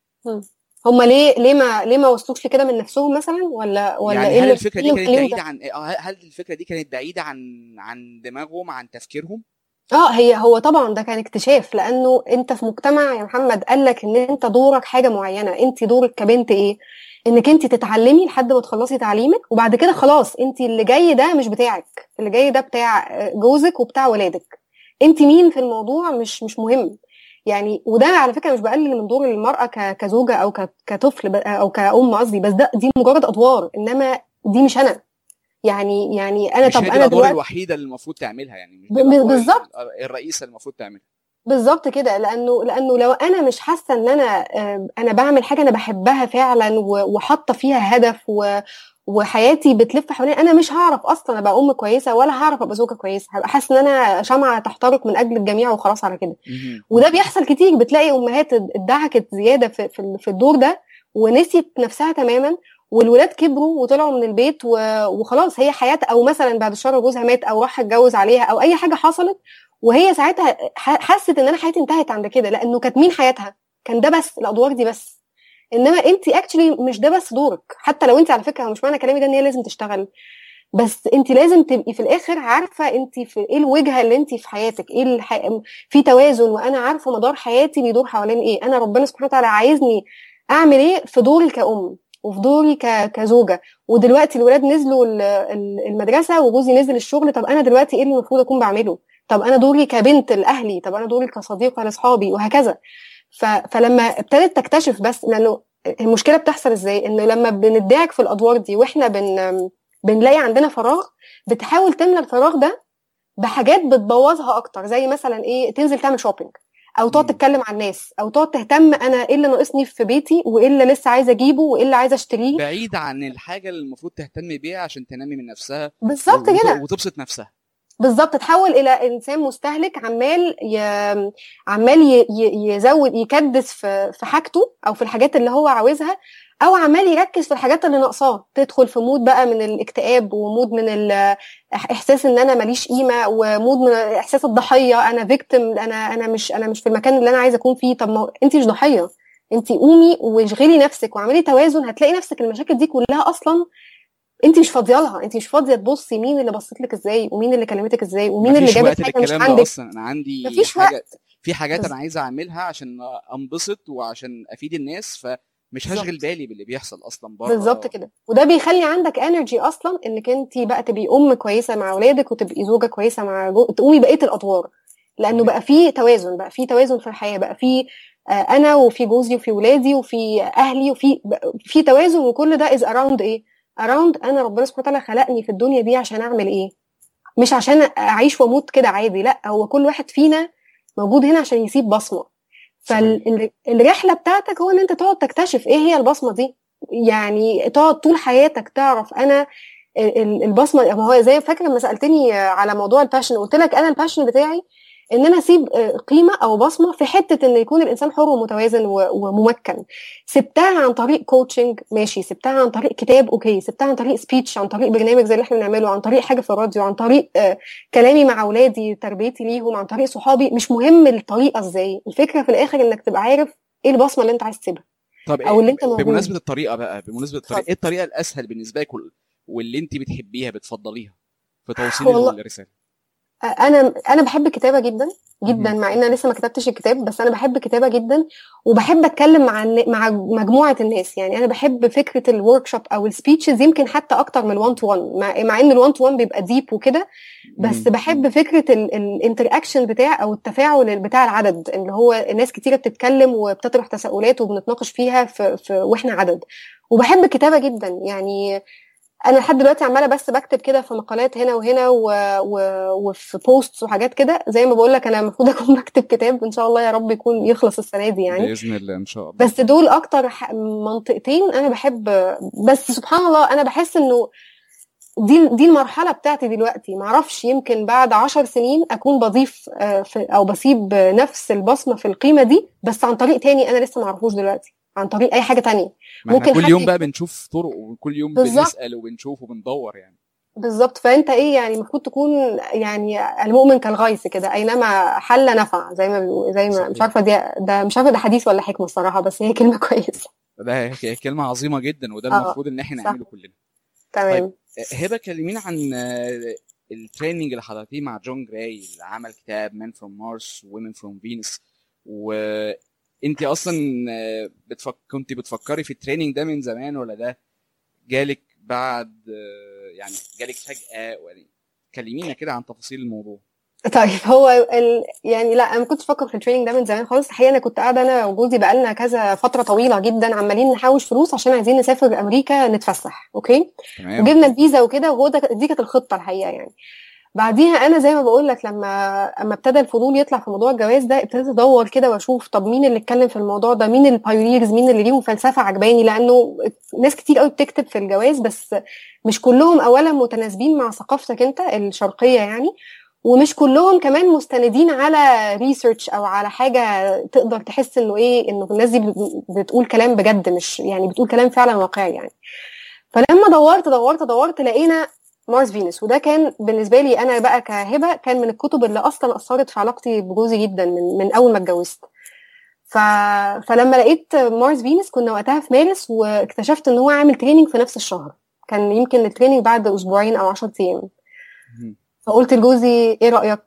هم ليه ليه ما ليه ما وصلوش لكده من نفسهم مثلا ولا ولا يعني ايه هل اللي الفكره دي مخليهم- كانت مخليهم بعيده عن آه، هل الفكره دي كانت بعيده عن عن دماغهم عن تفكيرهم اه هي هو طبعا ده كان اكتشاف لانه انت في مجتمع يا محمد قال لك ان انت دورك حاجه معينه انت دورك كبنت ايه انك انت تتعلمي لحد ما تخلصي تعليمك وبعد كده خلاص انت اللي جاي ده مش بتاعك اللي جاي ده بتاع جوزك وبتاع ولادك انت مين في الموضوع مش مش مهم يعني وده على فكره مش بقلل من دور المراه ك- كزوجه او ك- كطفل ب- او كأم قصدي بس ده دي مجرد ادوار انما دي مش انا يعني يعني انا مش طب هي دي انا الادوار دلوقتي الوحيده اللي المفروض تعملها يعني مش ب- دي الأدوار بالظبط. ال- الرئيسه اللي المفروض تعملها بالظبط كده لانه لانه لو انا مش حاسه ان انا آه، انا بعمل حاجه انا بحبها فعلا و- وحاطه فيها هدف و وحياتي بتلف حوالين انا مش هعرف اصلا ابقى ام كويسه ولا هعرف ابقى زوجه كويسه هبقى حاسه ان انا شمعه تحترق من اجل الجميع وخلاص على كده مهم. وده بيحصل كتير بتلاقي امهات ادعكت زياده في في في الدور ده ونسيت نفسها تماما والولاد كبروا وطلعوا من البيت و- وخلاص هي حياتها او مثلا بعد الشر جوزها مات او راح اتجوز عليها او اي حاجه حصلت وهي ساعتها ح- حست ان انا حياتي انتهت عند كده لانه كانت مين حياتها كان ده بس الادوار دي بس انما انت اكشلي مش ده بس دورك حتى لو انت على فكره مش معنى كلامي ده ان هي لازم تشتغل بس انت لازم تبقي في الاخر عارفه انت في ايه الوجهه اللي انت في حياتك ايه الح... في توازن وانا عارفه مدار حياتي بيدور حوالين ايه انا ربنا سبحانه وتعالى عايزني اعمل ايه في دوري كأم وفي دوري ك... كزوجه ودلوقتي الولاد نزلوا ال- ال- المدرسه وجوزي نزل الشغل طب انا دلوقتي ايه اللي المفروض اكون بعمله طب انا دوري كبنت لاهلي طب انا دوري كصديقه لاصحابي وهكذا ف... فلما ابتدت تكتشف بس لانه المشكله بتحصل ازاي انه لما بندعك في الادوار دي واحنا بن بنلاقي عندنا فراغ بتحاول تملى الفراغ ده بحاجات بتبوظها اكتر زي مثلا ايه تنزل تعمل شوبينج او تقعد مم. تتكلم عن الناس او تقعد تهتم انا ايه اللي ناقصني في بيتي وايه اللي لسه عايزه اجيبه وايه اللي عايزه اشتريه بعيد عن الحاجه اللي المفروض تهتم بيها عشان تنمي من نفسها بالظبط وت- كده وتبسط نفسها بالظبط تحول الى انسان مستهلك عمال ي... عمال ي... ي... يزود يكدس في في حاجته او في الحاجات اللي هو عاوزها او عمال يركز في الحاجات اللي ناقصاه تدخل في مود بقى من الاكتئاب ومود من ال... احساس ان انا ماليش قيمه ومود من احساس الضحيه انا فيكتم انا انا مش انا مش في المكان اللي انا عايزه اكون فيه طب ما انت مش ضحيه انت قومي واشغلي نفسك واعملي توازن هتلاقي نفسك المشاكل دي كلها اصلا انت مش فاضيه لها انت مش فاضيه تبصي مين اللي بصت لك ازاي ومين اللي كلمتك ازاي ومين اللي مفيش جابت وقت حاجه مش للكلام ده عندك اصلا انا عندي مفيش حاجه في حاجات بس- انا عايز اعملها عشان انبسط وعشان افيد الناس فمش بالظبط. هشغل بالي باللي بيحصل اصلا بره بالظبط كده وده بيخلي عندك انرجي اصلا انك انت بقى تبقي ام كويسه مع اولادك وتبقي زوجه كويسه مع جو... تقومي بقيه الادوار لانه تمام. بقى في توازن بقى في توازن في الحياه بقى في آه، انا وفي جوزي وفي ولادي وفي اهلي وفي بقى في توازن وكل ده از اراوند ايه اراوند انا ربنا سبحانه وتعالى خلقني في الدنيا دي عشان اعمل ايه مش عشان اعيش واموت كده عادي لا هو كل واحد فينا موجود هنا عشان يسيب بصمه فالرحله بتاعتك هو ان انت تقعد تكتشف ايه هي البصمه دي يعني تقعد طول حياتك تعرف انا ال- ال- البصمه ما هو زي فاكر لما سالتني على موضوع الباشن قلت لك انا الباشن بتاعي ان انا اسيب آه، قيمه او بصمه في حته ان يكون الانسان حر ومتوازن و- وممكن سبتها عن طريق كوتشنج ماشي سبتها عن طريق كتاب اوكي سبتها عن طريق سبيتش عن طريق برنامج زي اللي احنا بنعمله عن طريق حاجه في الراديو عن طريق آه، كلامي مع اولادي تربيتي ليهم عن طريق صحابي مش مهم الطريقه ازاي الفكره في الاخر انك تبقى عارف ايه البصمه اللي انت عايز تسيبها طب او اللي انت موجود بمناسبه الطريقه بقى بمناسبه الطريقه اتفضل. ايه الطريقه الاسهل بالنسبه لك وال- واللي انت بتحبيها بتفضليها في توصيل والله- الرساله انا انا بحب الكتابه جدا جدا مهم. مع ان انا لسه ما كتبتش الكتاب بس انا بحب الكتابه جدا وبحب اتكلم مع الن- مع مجموعه الناس يعني انا بحب فكره الورك شوب او السبيتشز يمكن حتى اكتر من الوان تو وان مع, مع ان الوان تو وان بيبقى ديب وكده بس مم. بحب فكره الانتراكشن بتاع او التفاعل بتاع العدد اللي هو ناس كتيره بتتكلم وبتطرح تساؤلات وبنتناقش فيها في, في واحنا عدد وبحب الكتابه جدا يعني انا لحد دلوقتي عماله بس بكتب كده في مقالات هنا وهنا و... و... وفي بوستس وحاجات كده زي ما بقول لك انا المفروض اكون بكتب كتاب ان شاء الله يا رب يكون يخلص السنه دي يعني باذن الله ان شاء الله بس دول اكتر ح- منطقتين انا بحب بس سبحان الله انا بحس انه دي دي المرحله بتاعتي دلوقتي معرفش يمكن بعد عشر سنين اكون بضيف آه، في او بسيب نفس البصمه في القيمه دي بس عن طريق تاني انا لسه معرفوش دلوقتي عن طريق اي حاجه تانية ما احنا ممكن كل حد يوم يكون- بقى بنشوف طرق وكل يوم بالظبط. بنسال وبنشوف وبندور يعني بالظبط فانت ايه يعني المفروض تكون يعني المؤمن كالغيث كده اينما حل نفع زي ما بيقولوا- زي ما صحيح. مش عارفه دي ده مش عارفه ده حديث ولا حكمه الصراحه بس هي كلمه كويسه ده هي كلمه عظيمه جدا وده آه، المفروض ان احنا صح. نعمله كلنا تمام هبه كلمينا عن آه، التريننج اللي حضرتيه مع جون جراي اللي عمل كتاب مان فروم مارس وومن فروم فينوس وانت اصلا آه، بتفك... كنت بتفكري في التريننج ده من زمان ولا ده جالك بعد آه، يعني جالك فجأة ولا كلمينا كده عن تفاصيل الموضوع طيب هو ال... يعني لا انا ما كنتش بفكر في التريننج ده من زمان خالص الحقيقه انا كنت قاعده انا وجوزي بقالنا كذا فتره طويله جدا عمالين نحوش فلوس عشان عايزين نسافر امريكا نتفسح اوكي تمام وجبنا الفيزا وكده وهو ده دي كانت الخطه الحقيقه يعني بعديها انا زي ما بقول لك لما اما ابتدى الفضول يطلع في موضوع الجواز ده ابتديت ادور كده واشوف طب مين اللي اتكلم في الموضوع ده مين البايونيرز مين اللي ليهم فلسفه عجباني لانه ناس كتير قوي بتكتب في الجواز بس مش كلهم اولا متناسبين مع ثقافتك انت الشرقيه يعني ومش كلهم كمان مستندين على ريسيرش او على حاجه تقدر تحس انه ايه انه الناس دي بتقول كلام بجد مش يعني بتقول كلام فعلا واقعي يعني فلما دورت دورت دورت لقينا مارس فينوس وده كان بالنسبه لي انا بقى كهبه كان من الكتب اللي اصلا اثرت في علاقتي بجوزي جدا من, من اول ما اتجوزت ف... فلما لقيت مارس فينوس كنا وقتها في مارس واكتشفت ان هو عامل تريننج في نفس الشهر كان يمكن التريننج بعد اسبوعين او 10 ايام مهم. فقلت لجوزي ايه رايك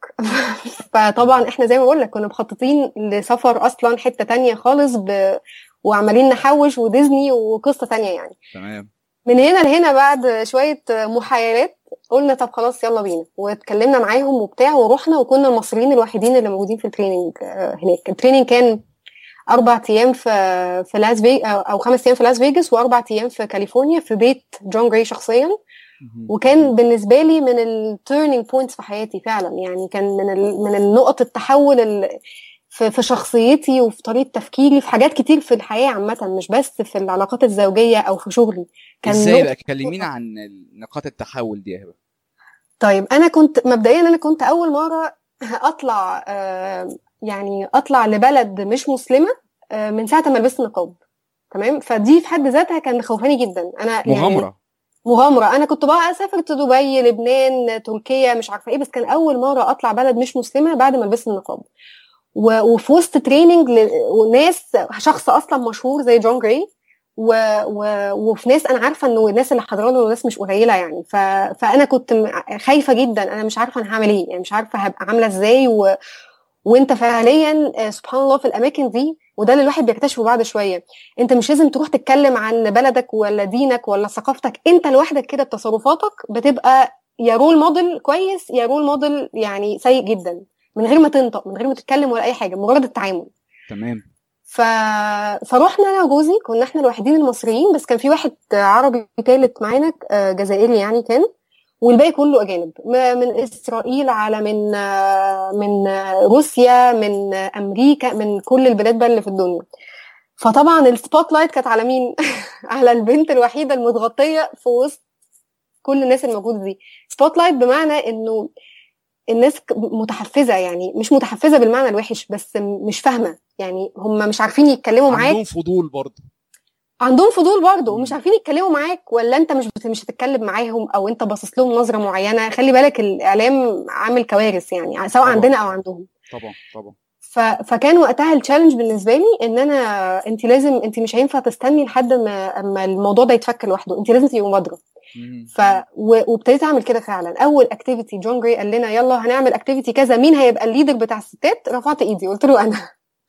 فطبعا احنا زي ما بقول لك كنا مخططين لسفر اصلا حته تانية خالص ب... وعمالين نحوش وديزني وقصه تانية يعني تمام من هنا لهنا بعد شويه محايلات قلنا طب خلاص يلا بينا واتكلمنا معاهم وبتاع ورحنا وكنا المصريين الوحيدين اللي موجودين في التريننج آه، هناك التريننج كان اربع ايام في في لاس فيجاس او خمس ايام في لاس فيجاس واربع ايام في كاليفورنيا في بيت جون جراي شخصيا مهم. وكان بالنسبه لي من التيرنينج بوينتس في حياتي فعلا يعني كان من ال... من النقط التحول ال... في في شخصيتي وفي طريقه تفكيري في حاجات كتير في الحياه عامه مش بس في العلاقات الزوجيه او في شغلي كان ازاي نقطة- بقى كلمينا عن نقاط التحول دي يا هبه طيب انا كنت مبدئيا انا كنت اول مره اطلع آه، يعني اطلع لبلد مش مسلمه آه، من ساعه ما لبست نقاب تمام فدي في حد ذاتها كان مخوفاني جدا انا يعني مغامره مغامره انا كنت بقى سافرت دبي لبنان تركيا مش عارفه ايه بس كان اول مره اطلع بلد مش مسلمه بعد ما لبست النقاب و- وفي وسط تريننج ل- وناس شخص اصلا مشهور زي جون جراي و... و... وفي ناس انا عارفه انه الناس اللي حاضره له ناس مش قليله يعني ف... فانا كنت م- خايفه جدا انا مش عارفه انا هعمل ايه يعني مش عارفه هبقى عامله ازاي و... وانت فعليا آه، سبحان الله في الاماكن دي وده اللي الواحد بيكتشفه بعد شويه انت مش لازم تروح تتكلم عن بلدك ولا دينك ولا ثقافتك انت لوحدك كده بتصرفاتك بتبقى يا رول موديل كويس يا رول موديل يعني سيء جدا من غير ما تنطق من غير ما تتكلم ولا اي حاجه مجرد التعامل تمام ف... فروحنا انا وجوزي كنا احنا الوحيدين المصريين بس كان في واحد عربي ثالث معانا آه، جزائري يعني كان والباقي كله اجانب م- من اسرائيل على من آه، من آه، روسيا من آه، امريكا من كل البلاد بقى اللي في الدنيا فطبعا السبوت لايت كانت على مين على البنت الوحيده المتغطيه في وسط كل الناس الموجوده دي سبوت لايت بمعنى انه الناس ك- متحفزه يعني مش متحفزه بالمعنى الوحش بس م- مش فاهمه يعني هم مش عارفين يتكلموا معاك عندهم فضول برضه عندهم فضول برضه مم. ومش عارفين يتكلموا معاك ولا انت مش بت... مش هتتكلم معاهم او انت باصص لهم نظره معينه خلي بالك الاعلام عامل كوارث يعني سواء طبعا. عندنا او عندهم طبعا طبعا ف... فكان وقتها التشالنج بالنسبه لي ان انا انت لازم انت مش هينفع تستني لحد ما اما الموضوع ده يتفك لوحده انت لازم تبقي مبادره مهم. ف و- وابتديت اعمل كده فعلا اول اكتيفيتي جون جراي قال لنا يلا هنعمل اكتيفيتي كذا مين هيبقى الليدر بتاع الستات رفعت ايدي قلت له انا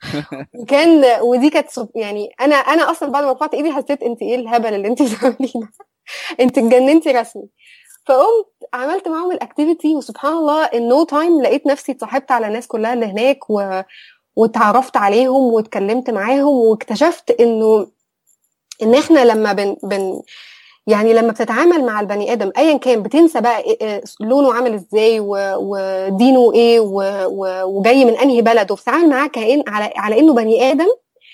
وكان ودي كانت صب- يعني انا انا اصلا بعد ما رفعت ايدي حسيت انت ايه الهبل اللي انت بتعمليه ده انت اتجننتي رسمي فقمت عملت معاهم الاكتيفيتي وسبحان الله ان نو تايم لقيت نفسي اتصاحبت على الناس كلها اللي هناك و... واتعرفت عليهم واتكلمت معاهم واكتشفت انه ان احنا لما بن, بن يعني لما بتتعامل مع البني ادم ايا كان بتنسى بقى إيه- إيه لونه عامل ازاي و- ودينه ايه و- و- وجاي من انهي بلد وبتتعامل معاه كأن على على انه بني ادم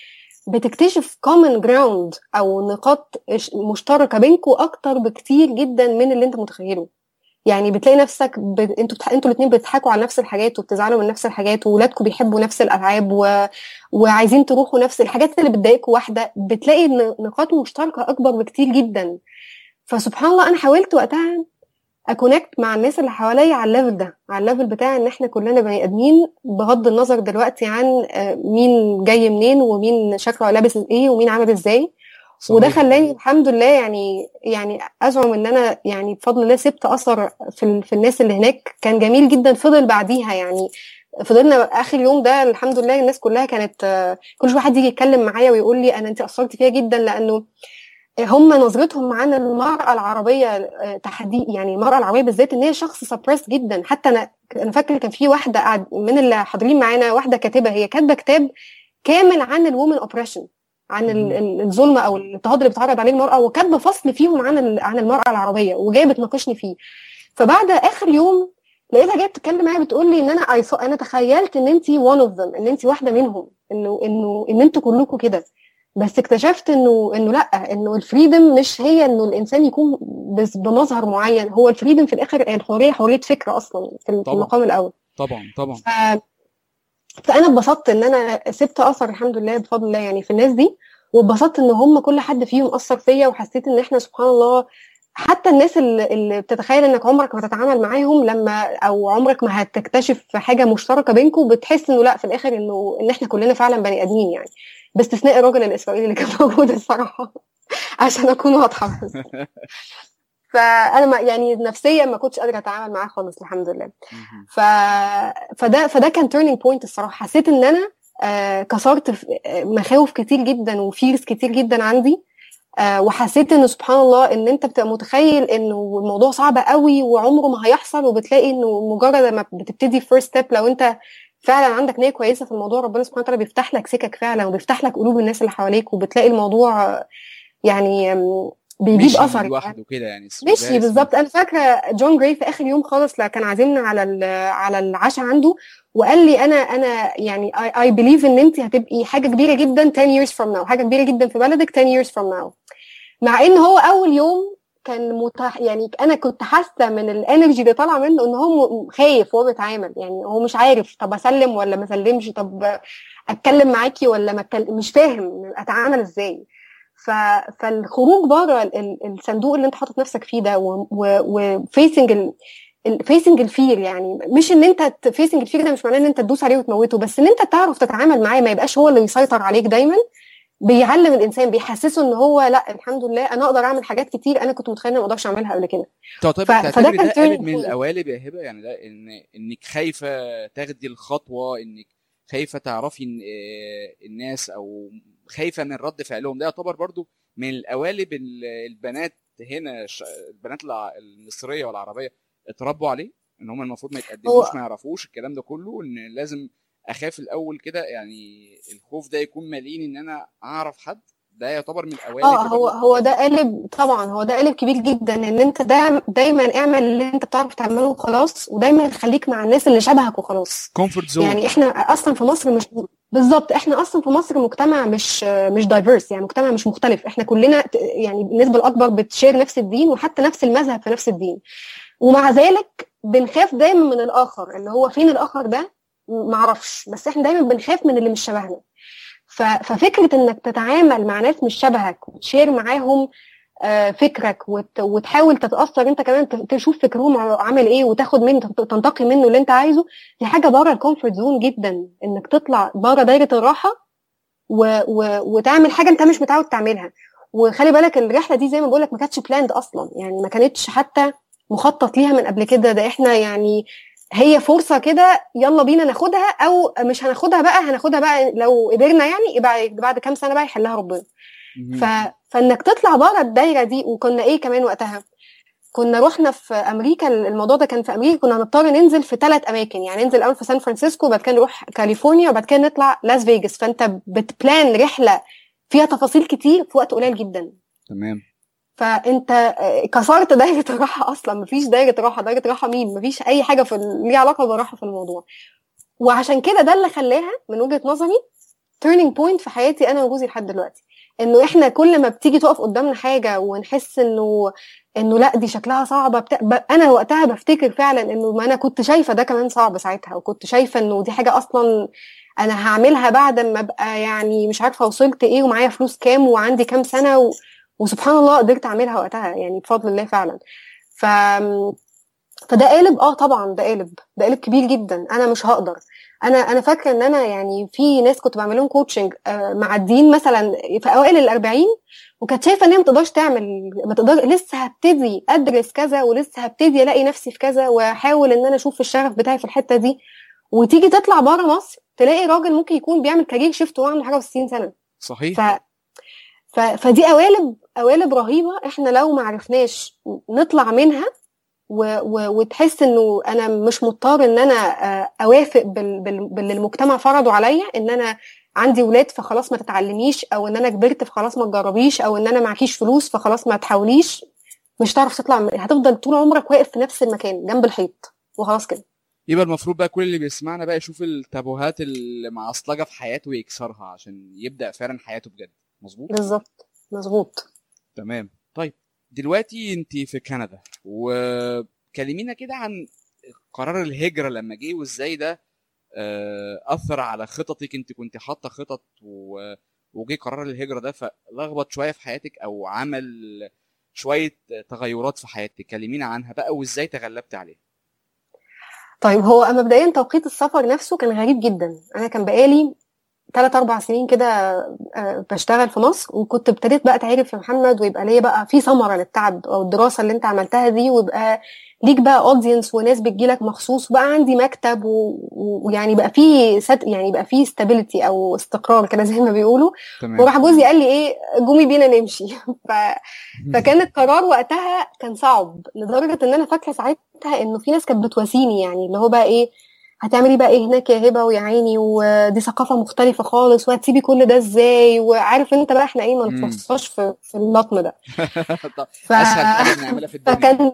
بتكتشف common ground او نقاط إش- مشتركه بينكم اكتر بكتير جدا من اللي انت متخيله يعني بتلاقي نفسك ب... انتوا بتح... انتوا الاثنين بتضحكوا على نفس الحاجات وبتزعلوا من نفس الحاجات وولادكم بيحبوا نفس الالعاب و... وعايزين تروحوا نفس الحاجات اللي بتضايقكم واحده بتلاقي ن- نقاط مشتركه اكبر بكتير جدا فسبحان الله انا حاولت وقتها اكونكت مع الناس اللي حواليا على الليفل ده على الليفل بتاع ان احنا كلنا بني ادمين بغض النظر دلوقتي عن آه، مين جاي منين ومين شكله لابس ايه ومين عامل ازاي وده صحيح. خلاني الحمد لله يعني يعني ازعم ان انا يعني بفضل الله سبت اثر في ال- في الناس اللي هناك كان جميل جدا فضل بعديها يعني فضلنا اخر يوم ده الحمد لله الناس كلها كانت آه، كل واحد يجي يتكلم معايا ويقول لي انا انت اثرت فيا جدا لانه هم نظرتهم عن المرأة العربية آه، تحدي يعني المرأة العربية بالذات ان هي شخص سبريس جدا حتى انا انا فاكر كان في واحدة قاعد من اللي حاضرين معانا واحدة كاتبة هي كاتبة كتاب كامل عن الومن اوبريشن عن ال- مم. ال- الظلم او الاضطهاد اللي بتعرض عليه المرأة وكاتبة فصل فيهم عن ال- عن المرأة العربية وجايه بتناقشني فيه فبعد اخر يوم لقيتها جايه بتتكلم معايا بتقول لي ان انا I saw- انا تخيلت ان انت one of them ان انت واحده منهم انه انه ان انتوا كلكم كده بس اكتشفت انه انه لا انه الفريدم مش هي انه الانسان يكون بس بمظهر معين هو الفريدم في الاخر الحريه حريه فكره اصلا في في طبعا. المقام الاول طبعا طبعا ف... فانا اتبسطت ان انا سبت اثر الحمد لله بفضل الله يعني في الناس دي واتبسطت ان هم كل حد فيهم اثر فيا وحسيت ان احنا سبحان الله حتى الناس اللي, اللي بتتخيل انك عمرك ما تتعامل معاهم لما او عمرك ما هتكتشف حاجه مشتركه بينكم بتحس انه لا في الاخر انه ان احنا كلنا فعلا بني ادمين يعني باستثناء الراجل الاسرائيلي اللي كان موجود الصراحه عشان اكون واضحه بس. فانا ما يعني نفسيا ما كنتش قادره اتعامل معاه خالص الحمد لله مهم. ف... فده فده كان تيرنينج بوينت الصراحه حسيت ان انا آه كسرت في- آه، مخاوف كتير جدا وفيرز كتير جدا عندي آه وحسيت ان سبحان الله ان انت بتبقى متخيل انه الموضوع صعب قوي وعمره ما هيحصل وبتلاقي انه مجرد ما بتبتدي فيرست ستيب لو انت فعلا عندك نيه كويسه في الموضوع ربنا سبحانه وتعالى بيفتح لك سكك فعلا وبيفتح لك قلوب الناس اللي حواليك وبتلاقي الموضوع آه، يعني آم، بيجيب مشي اثر يعني. لوحده كده يعني ماشي بالظبط انا فاكره جون جراي في اخر يوم خالص لا كان عازمنا على ال- على العشاء عنده وقال لي انا انا يعني اي بليف ان انت هتبقي حاجه كبيره جدا 10 years from now حاجه كبيره جدا في بلدك 10 years from now مع ان هو اول يوم كان متح يعني انا كنت حاسه من الانرجي اللي طالعه منه ان هو م- خايف وهو بيتعامل يعني هو مش عارف طب اسلم ولا ما اسلمش طب اتكلم معاكي ولا ما أتكلم مش فاهم اتعامل ازاي ف... فالخروج بره ال- ال- الصندوق اللي انت حاطط نفسك فيه ده وفيسنج فيسنج الفير يعني مش ان انت فيسنج الفير ده مش معناه ان انت تدوس عليه وتموته بس ان انت تعرف تتعامل معاه ما يبقاش هو اللي يسيطر عليك دايما بيعلم الانسان بيحسسه ان هو لا الحمد لله انا اقدر اعمل حاجات كتير انا كنت متخيله ما اقدرش اعملها قبل كده طب طيب ف- فده تعتبري كان ده turning قالب من point. القوالب يا هبه يعني ده ان انك خايفه تاخدي الخطوه انك خايفه تعرفي إن آه، الناس او خايفه من رد فعلهم ده يعتبر برضو من القوالب ال- البنات هنا ش- البنات الع- المصريه والعربيه اتربوا عليه ان هم المفروض ما يتقدموش هو- ما يعرفوش الكلام ده كله ان لازم اخاف الاول كده يعني الخوف ده يكون مالين ان انا اعرف حد ده يعتبر من القوالب اه كده هو من- هو ده قالب طبعا هو ده قالب كبير جدا ان انت دا دايما اعمل اللي انت بتعرف تعمله وخلاص ودايما خليك مع الناس اللي شبهك وخلاص كومفورت زون يعني احنا اصلا في مصر مش بالظبط احنا اصلا في مصر مجتمع مش مش دايفيرس يعني مجتمع مش مختلف احنا كلنا ت- يعني النسبه الاكبر بتشير نفس الدين وحتى نفس المذهب في نفس الدين ومع ذلك بنخاف دايما من الاخر اللي هو فين الاخر ده معرفش بس احنا دايما بنخاف من اللي مش شبهنا ف- ففكره انك تتعامل مع ناس مش شبهك وتشير معاهم آه، فكرك وت... وتحاول تتاثر انت كمان ت- تشوف فكرهم عامل ايه وتاخد منه تنتقي منه اللي انت عايزه دي حاجه بره الكومفورت زون جدا انك تطلع بره دايره الراحه و... و... وتعمل حاجه انت مش متعود تعملها وخلي بالك الرحله دي زي ما بقول لك ما كانتش بلاند اصلا يعني ما كانتش حتى مخطط ليها من قبل كده ده احنا يعني هي فرصه كده يلا بينا ناخدها او مش هناخدها بقى هناخدها بقى لو قدرنا يعني يبقى بعد كام سنه بقى يحلها ربنا ف... فانك تطلع بره الدايره دي وكنا ايه كمان وقتها كنا رحنا في امريكا الموضوع ده كان في امريكا كنا هنضطر ننزل في ثلاث اماكن يعني ننزل اول في سان فرانسيسكو وبعد كده نروح كاليفورنيا وبعد كده نطلع لاس فيجاس فانت بتبلان رحله فيها تفاصيل كتير في وقت قليل جدا تمام فانت آه، كسرت دايره الراحه اصلا مفيش دايره راحه دايره راحه مين مفيش اي حاجه في ال- ليها علاقه بالراحه في الموضوع وعشان كده ده اللي خلاها من وجهه نظري turning point في حياتي انا وجوزي لحد دلوقتي انه احنا كل ما بتيجي تقف قدامنا حاجه ونحس انه انه لا دي شكلها صعبه بتا... ب... انا وقتها بفتكر فعلا انه ما انا كنت شايفه ده كمان صعب ساعتها وكنت شايفه انه دي حاجه اصلا انا هعملها بعد ما ابقى يعني مش عارفه وصلت ايه ومعايا فلوس كام وعندي كام سنه و... وسبحان الله قدرت اعملها وقتها يعني بفضل الله فعلا ف فده قالب اه طبعا ده قالب ده قالب كبير جدا انا مش هقدر انا انا فاكره ان انا يعني في ناس كنت بعمل لهم كوتشنج معديين مثلا في اوائل الأربعين وكانت شايفه ان هي ما تقدرش تعمل ما تقدر لسه هبتدي ادرس كذا ولسه هبتدي الاقي نفسي في كذا واحاول ان انا اشوف الشغف بتاعي في الحته دي وتيجي تطلع بره مصر تلاقي راجل ممكن يكون بيعمل كارير شيفت وهو عنده حاجه و60 سنه صحيح ف... ف... فدي قوالب قوالب رهيبه احنا لو ما عرفناش نطلع منها و... و... وتحس انه انا مش مضطر ان انا آه، اوافق بال... بال... باللي المجتمع فرضه عليا ان انا عندي ولاد فخلاص ما تتعلميش او ان انا كبرت فخلاص ما تجربيش او ان انا معكيش فلوس فخلاص ما تحاوليش مش هتعرف تطلع من... هتفضل طول عمرك واقف في نفس المكان جنب الحيط وخلاص كده يبقى المفروض بقى كل اللي بيسمعنا بقى يشوف التابوهات اللي معصلجه في حياته ويكسرها عشان يبدا فعلا حياته بجد مظبوط بالظبط مظبوط تمام طيب دلوقتي انت في كندا وكلمينا كده عن قرار الهجرة لما جه وازاي ده آه، أثر على خططك انت كنت حاطة خطط و... وجه قرار الهجرة ده فلخبط شوية في حياتك أو عمل شوية تغيرات في حياتك كلمينا عنها بقى وازاي تغلبت عليه طيب هو مبدئيا توقيت السفر نفسه كان غريب جدا انا كان بقالي ثلاث اربع سنين كده آه، بشتغل في مصر وكنت ابتديت بقى اتعرف يا محمد ويبقى ليا بقى في ثمره للتعب او الدراسه اللي انت عملتها دي ويبقى ليك بقى اودينس وناس بتجيلك مخصوص وبقى عندي مكتب و- و- ويعني بقى في ست يعني بقى في ستابيليتي او استقرار كده زي ما بيقولوا تمام وراح جوزي قال لي ايه قومي بينا نمشي ف... فكان القرار وقتها كان صعب لدرجه ان انا فاكره ساعتها انه في ناس كانت بتواسيني يعني اللي هو بقى ايه هتعملي بقى ايه هناك يا هبه ويا عيني ودي ثقافه مختلفه خالص وهتسيبي كل ده ازاي وعارف انت بقى احنا ايه ما مم. نتوصاش في, في اللطم ده طب ف... أسهل حاجة بنعملها في الدنيا فكان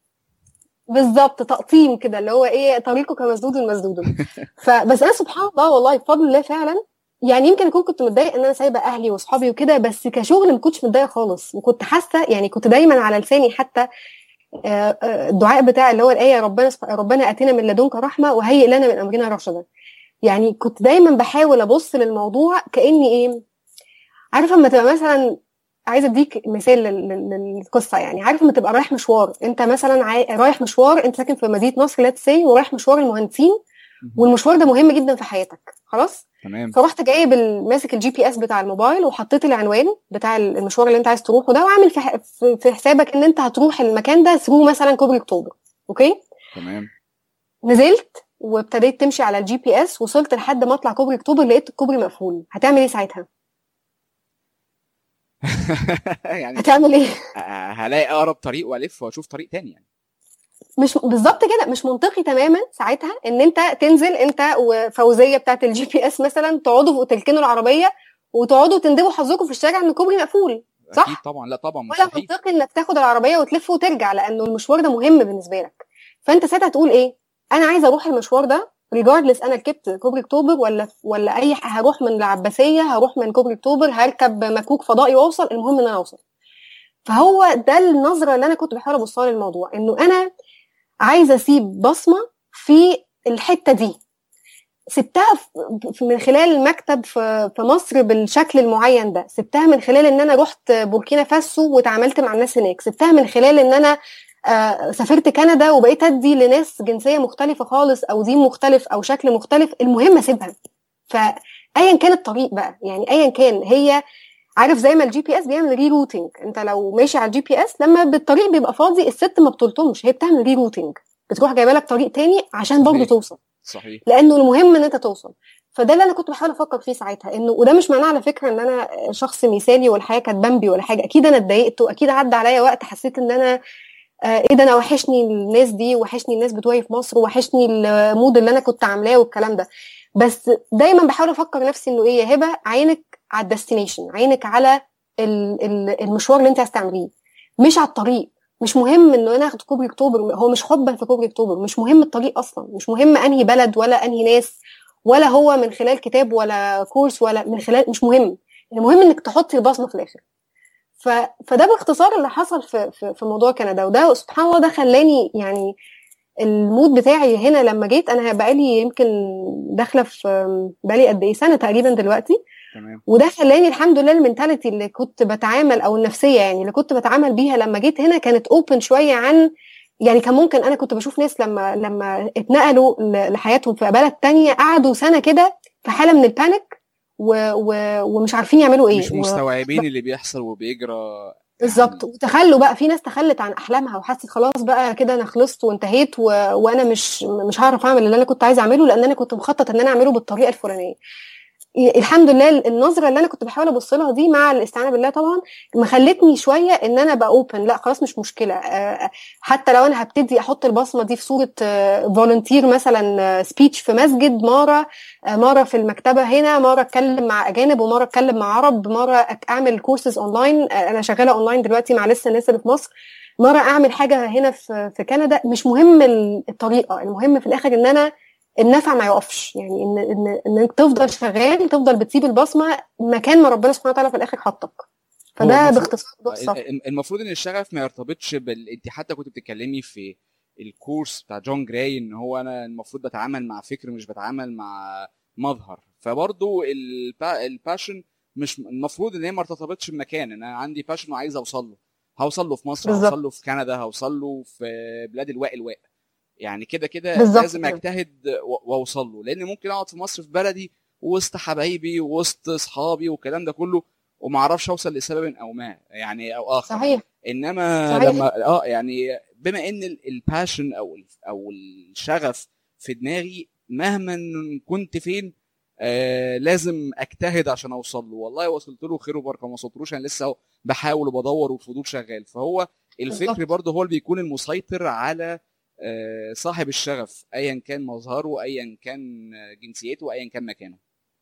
بالظبط تقطيم كده اللي هو ايه طريقك مسدود مسدود فبس انا سبحان الله والله بفضل الله فعلا يعني يمكن اكون كنت متضايق ان انا سايبه اهلي واصحابي وكده بس كشغل ما كنتش متضايقه خالص وكنت حاسه يعني كنت دايما على لساني حتى آه، آه، الدعاء بتاع اللي هو الايه ربنا ربنا اتينا من لدنك رحمه وهيئ لنا من امرنا رشدا يعني كنت دايما بحاول ابص للموضوع كاني ايه عارفه اما تبقى مثلا عايزه اديك مثال لل- لل- للقصه يعني عارف لما تبقى رايح مشوار انت مثلا عاي... رايح مشوار انت ساكن في مدينه نصر ليتس سي ورايح مشوار المهندسين والمشوار ده مهم جدا في حياتك خلاص تمام فرحت جايب ال- ماسك الجي بي اس بتاع الموبايل وحطيت العنوان بتاع المشوار اللي انت عايز تروحه ده وعامل في ح- في في حسابك ان انت هتروح المكان ده ثرو مثلا كوبري اكتوبر اوكي تمام نزلت وابتديت تمشي على الجي بي اس وصلت لحد ما اطلع كوبري اكتوبر لقيت الكوبري مقفول هتعمل ايه ساعتها يعني هتعمل ايه آه، هلاقي أقرب طريق وألف وأشوف طريق تاني يعني مش بالظبط كده مش منطقي تماما ساعتها ان انت تنزل انت وفوزيه بتاعت الجي بي اس مثلا تقعدوا تركنوا العربيه وتقعدوا تندبوا حظكم في الشارع ان الكوبري مقفول صح؟ أكيد طبعا لا طبعا ولا مستحيل منطقي انك تاخد العربيه وتلف وترجع لانه المشوار ده مهم بالنسبه لك فانت ساعتها تقول ايه انا عايزه اروح المشوار ده ريجاردلس انا ركبت كوبري اكتوبر ولا ولا اي ح- هروح من العباسيه هروح من كوبري اكتوبر هركب مكوك فضائي واوصل المهم ان انا اوصل فهو ده النظره اللي انا كنت بحاول ابصها للموضوع انه انا عايزه اسيب بصمه في الحته دي سبتها في- في- من خلال المكتب في في مصر بالشكل المعين ده سبتها من خلال ان انا رحت بوركينا فاسو وتعاملت مع الناس هناك سبتها من خلال ان انا آه، سافرت كندا وبقيت ادي لناس جنسيه مختلفه خالص او دين مختلف او شكل مختلف المهم اسيبها فايا كان الطريق بقى يعني ايا كان هي عارف زي ما الجي بي اس بيعمل ري روتنج انت لو ماشي على الجي بي اس لما بالطريق بيبقى فاضي الست ما بتلطمش هي بتعمل ري روتنج بتروح جايبه لك طريق تاني عشان برضه صحيح. توصل صحيح لانه المهم ان انت توصل فده اللي انا كنت بحاول افكر فيه ساعتها انه وده مش معناه على فكره ان انا شخص مثالي والحياه كانت بامبي ولا حاجه اكيد انا اتضايقت واكيد عدى عليا وقت حسيت ان انا آه، ايه ده انا وحشني الناس دي وحشني الناس بتوعي في مصر وحشني المود اللي انا كنت عاملاه والكلام ده بس دايما بحاول افكر نفسي انه ايه يا هبه عينك على الديستنيشن عينك على ال- ال- المشوار اللي انت عايز تعمليه مش على الطريق مش مهم انه انا اخد كوبري اكتوبر هو مش حبا في كوبري اكتوبر مش مهم الطريق اصلا مش مهم انهي بلد ولا انهي ناس ولا هو من خلال كتاب ولا كورس ولا من خلال مش مهم المهم انك تحطي البصمه في الاخر ف... فده باختصار اللي حصل في في, في موضوع كندا وده سبحان الله ده خلاني يعني المود بتاعي هنا لما جيت انا بقالي يمكن داخله في بقالي قد ايه سنه تقريبا دلوقتي تمام وده خلاني الحمد لله المنتاليتي اللي كنت بتعامل او النفسيه يعني اللي كنت بتعامل بيها لما جيت هنا كانت اوبن شويه عن يعني كان ممكن انا كنت بشوف ناس لما لما اتنقلوا ل- لحياتهم في بلد تانية قعدوا سنه كده في حاله من البانيك و... و... ومش عارفين يعملوا ايه مش و- مستوعبين اللي بيحصل وبيجرى بالظبط وتخلوا بقى في ناس تخلت عن احلامها وحست خلاص بقى كده انا خلصت وانتهيت و... وانا مش مش هعرف اعمل اللي انا كنت عايزه اعمله لان انا كنت مخطط ان انا اعمله بالطريقه الفلانيه الحمد لله النظره اللي انا كنت بحاول ابص لها دي مع الاستعانه بالله طبعا ما خلتني شويه ان انا ابقى اوبن لا خلاص مش مشكله آه، حتى لو انا هبتدي احط البصمه دي في صوره فولنتير مثلا سبيتش في مسجد مره آه، مره في المكتبه هنا مره اتكلم مع اجانب ومره اتكلم مع عرب مره أك- اعمل كورسز اونلاين آه، انا شغاله اونلاين دلوقتي مع لسه الناس اللي في مصر مره اعمل حاجه هنا في في كندا مش مهم ال- الطريقه المهم في الاخر ان انا النفع ما يقفش يعني ان ان انك تفضل شغال تفضل بتسيب البصمه مكان ما ربنا سبحانه وتعالى في الاخر حطك فده المفروض- باختصار باختصار ال- المفروض ان الشغف ما يرتبطش بال انت حتى كنت بتتكلمي في الكورس بتاع جون جراي ان هو انا المفروض بتعامل مع فكر مش بتعامل مع مظهر فبرضو البا... الباشن مش المفروض ان هي ما ارتبطش بمكان انا عندي باشن وعايز اوصل له هوصل له في مصر بالظبط. هوصل له في كندا هوصل له في بلاد الواء الواء يعني كده كده بالظبط لازم كده. اجتهد و- واوصل له لان ممكن اقعد في مصر في بلدي وسط حبايبي وسط اصحابي والكلام ده كله وما اعرفش اوصل لسبب او ما يعني او اخر صحيح انما صحيح. لما اه يعني بما ان الباشن او ال- او الشغف في دماغي مهما كنت فين آه لازم اجتهد عشان اوصل له والله وصلت له خير وبركه ما وصلتلوش انا لسه بحاول وبدور والفضول شغال فهو الفكر بالظبط. برضه هو اللي بيكون المسيطر على آه صاحب الشغف ايا كان مظهره ايا كان جنسيته ايا كان مكانه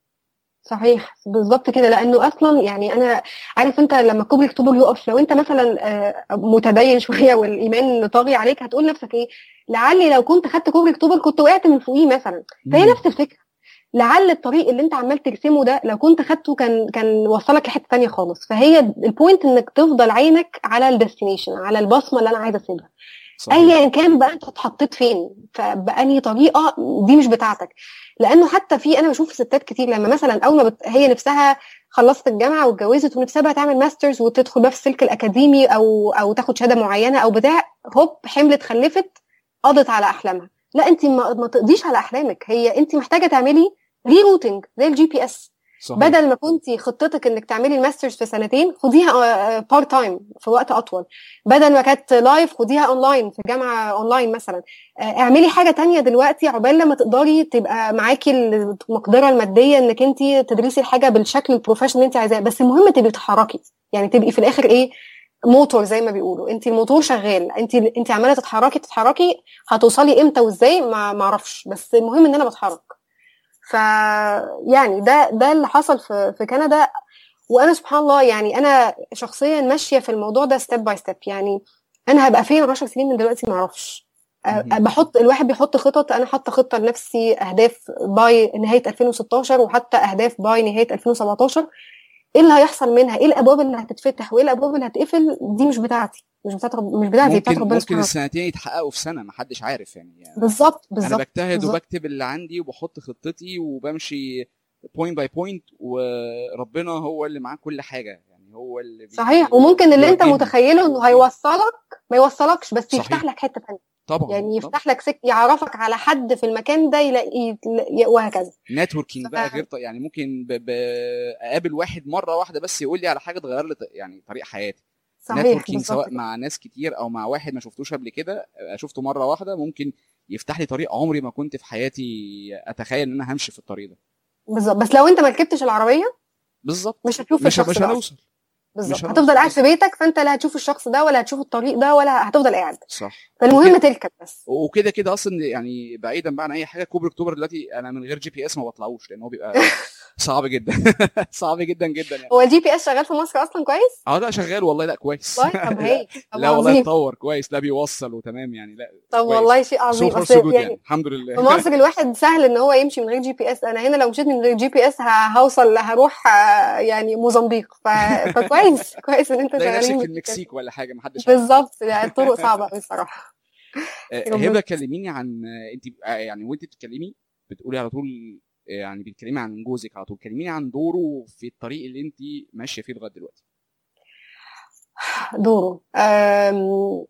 صحيح بالظبط كده لانه اصلا يعني انا عارف انت لما كوبري اكتوبر يقف لو انت مثلا آه، متدين شويه والايمان طاغي عليك هتقول لنفسك ايه لعلي لو كنت خدت كوبري اكتوبر كنت وقعت من فوقيه مثلا فهي نفس الفكره لعل الطريق اللي انت عمال ترسمه ده لو كنت خدته كان كان وصلك لحته تانية خالص فهي البوينت انك تفضل عينك على الديستنيشن على البصمه اللي انا عايزه اسيبها صحيح. ايا كان بقى انت اتحطيت فين فبأني طريقه دي مش بتاعتك لانه حتى في انا بشوف ستات كتير لما مثلا اول ما بت... هي نفسها خلصت الجامعه واتجوزت ونفسها بقى تعمل ماسترز وتدخل بقى في السلك الاكاديمي او او تاخد شهاده معينه او بتاع هوب حملت خلفت قضت على احلامها لا انت ما, ما تقضيش على احلامك هي انت محتاجه تعملي ري روتنج زي الجي بي اس صحيح. بدل ما كنتي خطتك انك تعملي الماسترز في سنتين خديها بارت تايم في وقت اطول بدل ما كانت لايف خديها اونلاين في جامعه اونلاين مثلا آه، اعملي حاجه تانية دلوقتي عقبال لما تقدري تبقى معاكي المقدره الماديه انك انت تدرسي الحاجه بالشكل البروفيشنال اللي انت عايزاه بس المهم تبقي بتتحركي يعني تبقي في الاخر ايه موتور زي ما بيقولوا انت الموتور شغال انت انت عماله تتحركي تتحركي هتوصلي امتى وازاي ما معرفش بس المهم ان انا بتحرك ف يعني ده ده اللي حصل في في كندا وانا سبحان الله يعني انا شخصيا ماشيه في الموضوع ده ستيب باي ستيب يعني انا هبقى فين 10 سنين من دلوقتي ما اعرفش أ- مهم. بحط الواحد بيحط خطط انا حاطه خطه لنفسي اهداف باي نهايه 2016 وحتى اهداف باي نهايه 2017 ايه اللي هيحصل منها ايه الابواب اللي هتتفتح وايه الابواب اللي هتقفل دي مش بتاعتي مش بتاعت رب... مش بتاعتي بتاعت ممكن ربنا ممكن سبحانه السنتين يتحققوا في سنه محدش عارف يعني, يعني بالظبط انا بالظبط بجتهد بالظبط. وبكتب اللي عندي وبحط خطتي وبمشي بوينت باي بوينت وربنا هو اللي معاه كل حاجه يعني هو اللي بي- صحيح وممكن اللي انت بيوجهني. متخيله انه هيوصلك ما يوصلكش بس صحيح. يفتح لك حته ثانيه طبعا يعني يفتح لك سك يعرفك على حد في المكان ده يلاقي يلاقي- وهكذا نتوركينج بقى ف- غير ط- يعني ممكن ب... ب... اقابل واحد مره واحده بس يقول لي على حاجه تغير لي ط- يعني طريق حياتي صحيح نتوركينج بالظبط سواء كده. مع ناس كتير او مع واحد ما شفتوش قبل كده شفته مره واحده ممكن يفتح لي طريق عمري ما كنت في حياتي اتخيل ان انا همشي في الطريق ده بالظبط بس لو انت ما ركبتش العربيه بالظبط مش هتشوف مش الشخص مش ده أصلاً. هنوصل بالظبط هنوصل. هتفضل قاعد في بيتك فانت لا هتشوف الشخص ده ولا هتشوف الطريق ده ولا هتفضل قاعد صح فالمهم تركب بس وكده كده اصلا يعني بعيدا بقى عن اي حاجه كوبري اكتوبر دلوقتي انا من غير جي بي اس ما بطلعوش لان هو بيبقى صعب جدا صعب جدا جدا يعني هو الجي بي اس شغال في مصر اصلا كويس اه لا شغال والله لا كويس والله طب هي طب لا والله عظيم اتطور كويس لا بيوصل وتمام يعني لا طب كويس. والله شيء سو عظيم فار اصل سو جود يعني يعني الحمد في لله مصر الواحد سهل ان هو يمشي من غير جي بي اس انا هنا لو مشيت من غير جي بي اس هوصل هروح آه، يعني موزمبيق ف... فكويس كويس ان انت تلاقي نفسك شغالين في بال- المكسيك ولا حاجه محدش عارف. بالظبط يعني الطرق صعبه قوي الصراحه آه، ربنا- هبه كلميني عن آه، انت آه، يعني وانت بتتكلمي بتقولي على طول آه، يعني بتتكلمي عن جوزك على طول كلميني عن دوره في الطريق اللي انت ماشيه فيه لغايه دلوقتي دوره أم...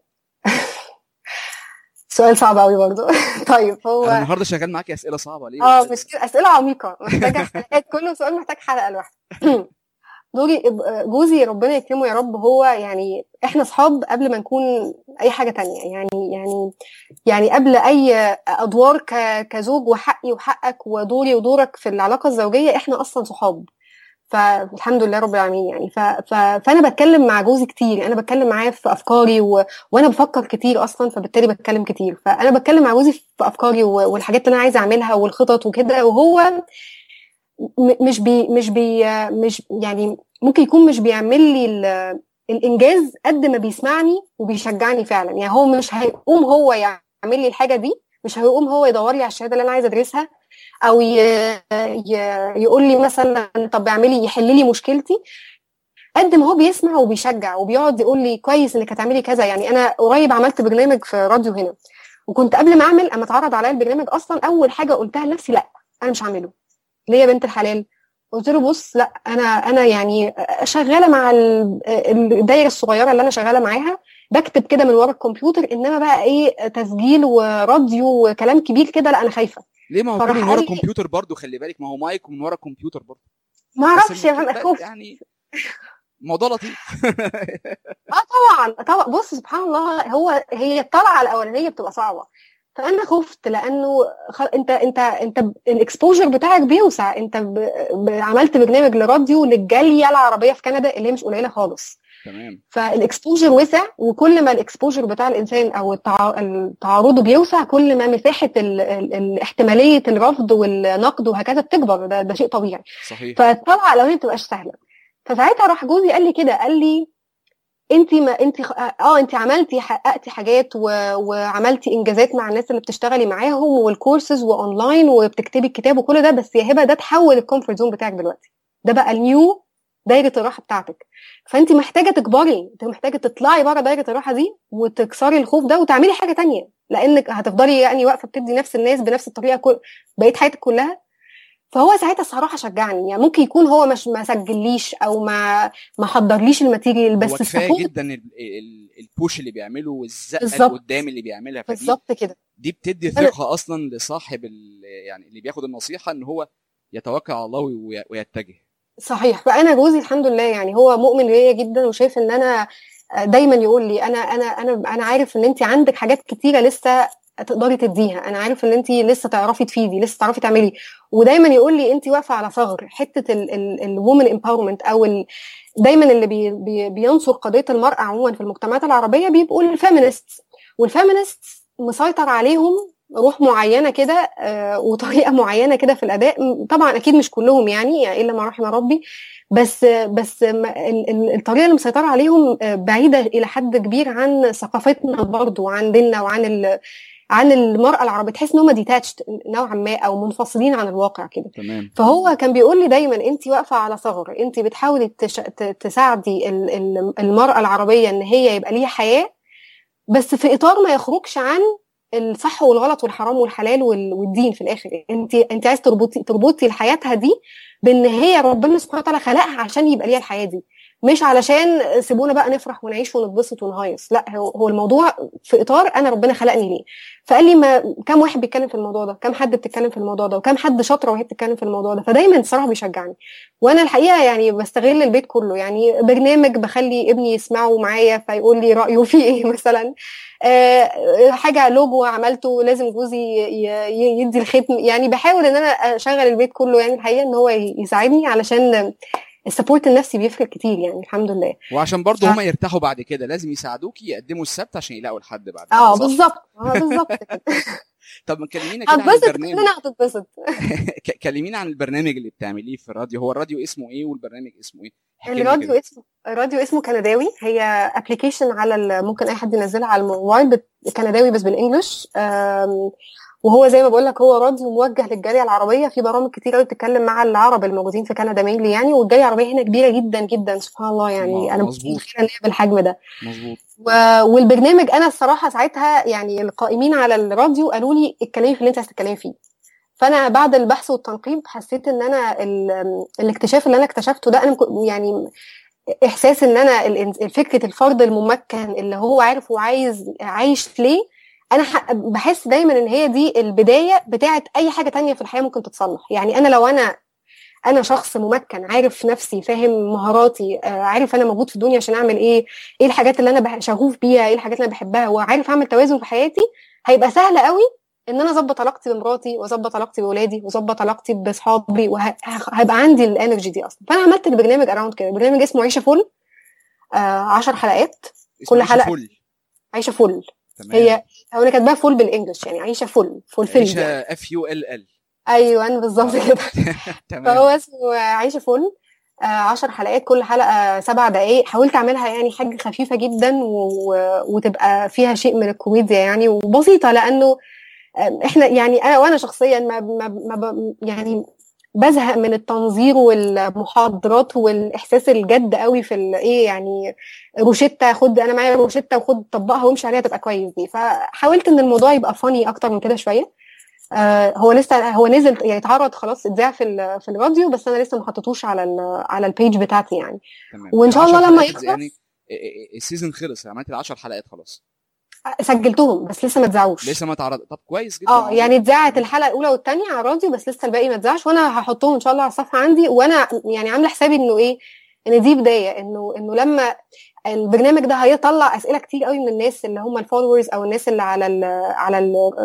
سؤال صعب قوي برضه طيب انا هو النهارده شغال معاكي اسئله صعبه ليه اه مش كده اسئله عميقه محتاجه حلقات كل سؤال محتاج حلقه لوحده دوري جوزي ربنا يكرمه يا رب هو يعني احنا اصحاب قبل ما نكون اي حاجه تانية يعني يعني يعني قبل اي ادوار ك- كزوج وحقي وحقك ودوري ودورك في العلاقه الزوجيه احنا اصلا صحاب فالحمد لله رب العالمين يعني ف... ف... فانا بتكلم مع جوزي كتير انا بتكلم معاه في افكاري و... وانا بفكر كتير اصلا فبالتالي بتكلم كتير فانا بتكلم مع جوزي في افكاري و... والحاجات اللي انا عايزه اعملها والخطط وكده وهو م... مش بي مش بي مش يعني ممكن يكون مش بيعمل لي ال... الانجاز قد ما بيسمعني وبيشجعني فعلا يعني هو مش هيقوم هو يعمل لي الحاجه دي مش هيقوم هو يدور لي على الشهاده اللي انا عايزه ادرسها او ي... ي... يقول لي مثلا طب اعملي يحل لي مشكلتي قد ما هو بيسمع وبيشجع وبيقعد يقول لي كويس انك هتعملي كذا يعني انا قريب عملت برنامج في راديو هنا وكنت قبل ما اعمل اما اتعرض عليا البرنامج اصلا اول حاجه قلتها لنفسي لا انا مش هعمله ليه يا بنت الحلال قلت له بص لا انا انا يعني شغاله مع ال- الدايره الصغيره اللي انا شغاله معاها بكتب كده من ورا الكمبيوتر انما بقى ايه تسجيل وراديو وكلام كبير كده لا انا خايفه ليه ما هو فراح كله من ورا قال لي- الكمبيوتر برضه خلي بالك ما هو مايك ومن ورا الكمبيوتر برضه ما بس اعرفش يا المشكلة محمد بقى خوف يعني موضوع لطيف اه طبعا طبعا بص سبحان الله هو هي الطلعه الاولانيه بتبقى صعبه فانا خفت لانه خل... انت انت انت الاكسبوجر بتاعك بيوسع انت ب... ب... عملت برنامج لراديو للجاليه العربيه في كندا اللي هي مش قليله خالص تمام فالاكسبوجر وسع وكل ما الاكسبوجر بتاع الانسان او التع... التعرض بيوسع كل ما مساحه ال... ال... ال... احتماليه الرفض والنقد وهكذا بتكبر ده, ده شيء طبيعي صحيح فالطلعه الاولانيه ما بتبقاش سهله فساعتها راح جوزي قال لي كده قال لي انت ما انت اه انت عملتي حققتي حاجات و... وعملتي انجازات مع الناس اللي بتشتغلي معاهم والكورسز واونلاين وبتكتبي الكتاب وكل ده بس يا هبه ده تحول الكومفورت زون بتاعك دلوقتي ده بقى النيو دايره الراحه بتاعتك فانت محتاجه تكبري انت محتاجه تطلعي بره دايره الراحه دي وتكسري الخوف ده وتعملي حاجه تانية لانك هتفضلي يعني واقفه بتدي نفس الناس بنفس الطريقه كل... بقيت حياتك كلها فهو ساعتها الصراحه شجعني يعني ممكن يكون هو مش ما سجليش او ما ما حضرليش الماتيريال بس هو كفايه السبورت جدا ال- ال- البوش اللي بيعمله والزقه بالظبط. اللي قدام اللي بيعملها فدي بالظبط كده دي بتدي أنا- ثقه اصلا لصاحب ال- يعني اللي بياخد النصيحه ان هو يتوكل على الله وي- ويتجه صحيح فانا جوزي الحمد لله يعني هو مؤمن بيا جدا وشايف ان انا دايما يقول لي انا انا انا انا عارف ان انت عندك حاجات كتيره لسه تقدري تديها انا عارف ان انت لسه تعرفي تفيدي لسه تعرفي تعملي ودايما يقول لي انت واقفه على ثغر حته الومن امباورمنت او ال دايما اللي بي بي بينصر قضيه المراه عموما في المجتمعات العربيه بيبقوا الفيمينست والفيمينست مسيطر عليهم روح معينه كده آه، وطريقه معينه كده في الاداء م- طبعا اكيد مش كلهم يعني, يعني الا ما رحم ربي بس بس ما- ال- ال- الطريقه اللي مسيطره عليهم آه، بعيده الى حد كبير عن ثقافتنا برضو وعن ديننا وعن ال عن المراه العربيه تحس ان هم ديتاتشد نوعا ما او منفصلين عن الواقع كده تمام فهو كان بيقول لي دايما انت واقفه على ثغر انت بتحاولي تش... ت- تساعدي ال- ال- المراه العربيه ان هي يبقى ليها حياه بس في اطار ما يخرجش عن الصح والغلط والحرام والحلال وال- والدين في الاخر انت انت عايز تربطي تربطي حياتها دي بان هي ربنا سبحانه وتعالى خلقها عشان يبقى ليها الحياه دي مش علشان سيبونا بقى نفرح ونعيش ونتبسط ونهيص لا هو هو الموضوع في اطار انا ربنا خلقني ليه فقال لي ما كم واحد بيتكلم في الموضوع ده كم حد بتتكلم في الموضوع ده وكم حد شاطره وهي بتتكلم في الموضوع ده فدايما الصراحه بيشجعني وانا الحقيقه يعني بستغل البيت كله يعني برنامج بخلي ابني يسمعه معايا فيقول لي رايه فيه ايه مثلا آه، حاجه لوجو عملته لازم جوزي ي- ي- يدي الختم يعني بحاول ان انا اشغل البيت كله يعني الحقيقه ان هو يساعدني علشان السبورت النفسي بيفرق كتير يعني الحمد لله وعشان برضه ف- هم يرتاحوا بعد كده لازم يساعدوكي يقدموا السبت عشان يلاقوا الحد بعد اه كده، صح؟ بالظبط اه بالظبط كده طب ما كلمينا كده عن هتبسط البرنامج كلنا هتتبسط ك- كلمينا عن البرنامج اللي بتعمليه في الراديو هو الراديو اسمه ايه والبرنامج اسمه ايه احكي لنا الراديو كده. اسمه الراديو اسمه كنداوي هي ابلكيشن على ال- ممكن اي حد ينزلها على الموبايل بت- كنداوي بس بالانجلش أم، وهو زي ما بقول لك هو راديو موجه للجاليه العربيه في برامج كتير قوي بتتكلم مع العرب الموجودين في كندا مينلي يعني والجاليه العربيه هنا كبيره جدا جدا سبحان الله يعني آه، انا مظبوط. متخيله ان هي بالحجم ده مظبوط و- والبرنامج انا الصراحه ساعتها يعني القائمين على الراديو قالوا لي اتكلمي في اللي انت عايزه تتكلمي فيه فانا بعد البحث والتنقيب حسيت ان انا ال- الاكتشاف اللي انا اكتشفته ده انا مك- يعني احساس ان انا ال- فكره الفرد الممكن اللي هو عارف وعايز عايش ليه انا ح- بحس دايما ان هي دي البدايه بتاعه اي حاجه تانية في الحياه ممكن تتصلح يعني انا لو انا انا شخص ممكن عارف نفسي فاهم مهاراتي آه، عارف انا موجود في الدنيا عشان اعمل ايه ايه الحاجات اللي انا بح- شغوف بيها ايه الحاجات اللي انا بحبها وعارف اعمل توازن في حياتي هيبقى سهل قوي ان انا اظبط علاقتي بمراتي واظبط علاقتي باولادي واظبط علاقتي باصحابي وهيبقى عندي الانرجي دي اصلا فانا عملت البرنامج اراوند كده برنامج اسمه عيشه فل آه 10 حلقات اسمه كل عيشة حلقة فل عيشه فل تمام هي هو انا كاتباها فول بالانجلش يعني عيشه فل فولفيلد عيشة يعني. اف يو ال ال ايوه بالظبط آه. كده تمام فهو اسمه عيشه فل آه، عشر حلقات كل حلقة سبع دقايق حاولت أعملها يعني حاجة خفيفة جدا و... وتبقى فيها شيء من الكوميديا يعني وبسيطة لأنه آم، إحنا يعني أنا وأنا شخصيا ما, ما, ما ب... يعني بزهق من التنظير والمحاضرات والإحساس الجد قوي في ال- إيه يعني روشتة خد أنا معايا روشتة وخد طبقها وامشي عليها تبقى كويس دي فحاولت إن الموضوع يبقى فاني أكتر من كده شوية آه، هو لسه هو نزل يعني اتعرض خلاص اتذاع في ال- في الراديو بس انا لسه ما حطيتوش على ال على البيج بتاعتي يعني تمام وإن شاء الله العشر لما حلقات يخلص- يعني السيزون خلص عملت العشر حلقات خلاص سجلتهم بس لسه ما اتذاعوش لسه ما اتعرض طب كويس جدا اه يعني اتذاعت الحلقه الاولى والثانيه على الراديو بس لسه الباقي ما اتذاعش وانا هحطهم ان شاء الله على الصفحه عندي وانا يعني عامله حسابي انه ايه ان دي بدايه انه انه لما البرنامج ده هيطلع اسئله كتير قوي من الناس اللي هم الفولورز او الناس اللي على ال على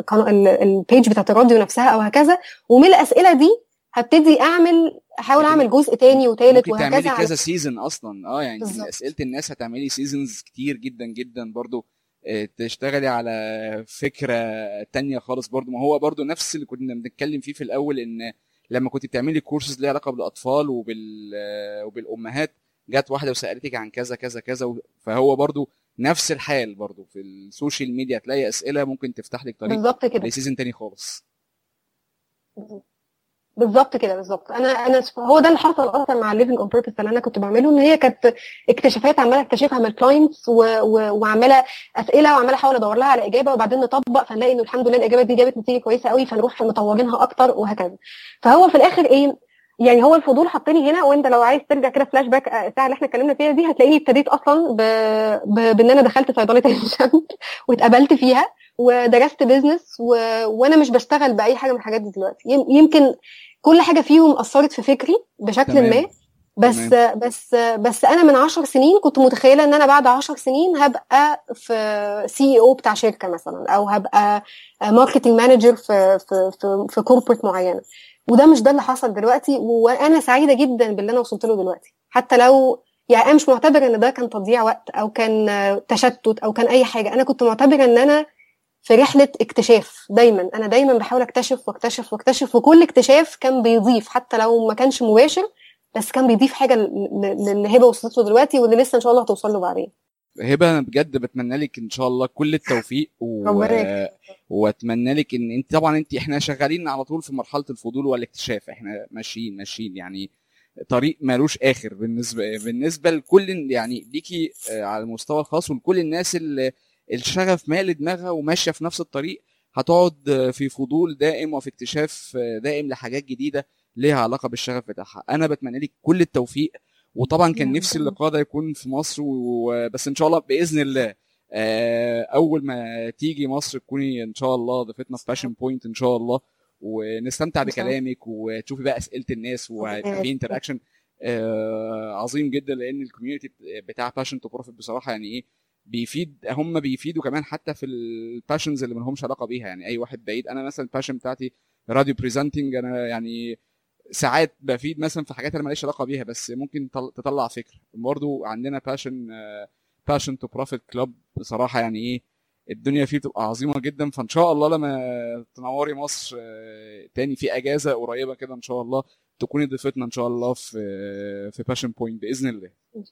البيج بتاعت الراديو نفسها او هكذا ومن الاسئله دي هبتدي اعمل احاول ممكن- اعمل جزء تاني وتالت ممكن تعملي وهكذا كذا سيزون اصلا اه يعني بالظبط. من اسئله الناس هتعملي سيزونز كتير جدا جدا برضو آه، تشتغلي على فكره تانية خالص برضو ما هو برضو نفس اللي كنا بنتكلم فيه في الاول ان لما كنت بتعملي كورسز ليها علاقه بالاطفال وبال آه، وبالامهات جت واحده وسالتك عن كذا كذا كذا و- فهو برضو نفس الحال برضو في السوشيال ميديا تلاقي اسئله ممكن تفتح لك طريق بالظبط كده لسيزون تاني خالص بالظبط كده بالظبط انا انا هو ده اللي حصل اصلا مع الليفنج اون بيربس اللي انا كنت بعمله ان هي كانت اكتشافات عماله اكتشفها من الكلاينتس وعماله اسئله وعماله احاول ادور لها على اجابه وبعدين نطبق فنلاقي انه الحمد لله الاجابه دي جابت نتيجه كويسه قوي فنروح مطورينها اكتر وهكذا فهو في الاخر ايه يعني هو الفضول حطني هنا وانت لو عايز ترجع كده فلاش باك الساعه اللي احنا اتكلمنا فيها دي هتلاقيني ابتديت اصلا ب... ب... بان انا دخلت صيدله الشمس واتقبلت فيها ودرست بيزنس و... وانا مش بشتغل باي حاجه من الحاجات دي دلوقتي يم- يمكن كل حاجه فيهم اثرت في فكري بشكل تمام. ما بس تمام. بس بس انا من عشر سنين كنت متخيله ان انا بعد عشر سنين هبقى في سي او بتاع شركه مثلا او هبقى ماركتنج مانجر في في في, في كوربريت معينه وده مش ده اللي حصل دلوقتي وانا سعيده جدا باللي انا وصلت له دلوقتي حتى لو يعني انا مش معتبره ان ده كان تضييع وقت او كان آه، تشتت او كان اي حاجه انا كنت معتبره ان انا في رحله اكتشاف دايما انا دايما بحاول اكتشف واكتشف واكتشف وكل اكتشاف كان بيضيف حتى لو ما كانش مباشر بس كان بيضيف حاجه ل- ل- للي هبه وصلت له دلوقتي واللي لسه ان شاء الله هتوصل له بعدين هبه انا بجد بتمنى لك ان شاء الله كل التوفيق و... ربنا يكرمك. واتمنى لك ان انت طبعا انت احنا شغالين على طول في مرحله الفضول والاكتشاف احنا ماشيين ماشيين يعني طريق مالوش اخر بالنسبه بالنسبه لكل يعني ليكي آه، على المستوى الخاص ولكل الناس اللي الشغف مال دماغها وماشيه في نفس الطريق هتقعد آه، في فضول دائم وفي اكتشاف آه، دائم لحاجات جديده ليها علاقه بالشغف بتاعها انا بتمنى لك كل التوفيق وطبعا كان يا نفسي رب. اللقاء ده يكون في مصر وبس ان شاء الله باذن الله آه، اول ما تيجي مصر تكوني ان شاء الله ضيفتنا في باشن بوينت ان شاء الله ونستمتع إن شاء الله. بكلامك وتشوفي بقى اسئله الناس وهيبقى ربنا في يخليك. انتراكشن عظيم جدا لان الكوميونتي بتاع باشن تو بروفيت بصراحه يعني ايه بيفيد هم بيفيدوا كمان حتى في الباشنز اللي ملهمش علاقه بيها يعني اي واحد بعيد انا مثلا الباشن بتاعتي راديو بريزنتنج انا يعني ساعات بفيد مثلا في حاجات انا ماليش علاقه بيها بس ممكن تل- تطلع فكره برضو عندنا باشن باشن تو بروفيت كلوب بصراحه يعني ايه الدنيا فيه بتبقى عظيمه جدا فان شاء الله لما تنوري مصر آه، تاني في اجازه قريبه كده ان شاء الله تكوني ضيفتنا ان شاء الله في في باشن بوينت باذن الله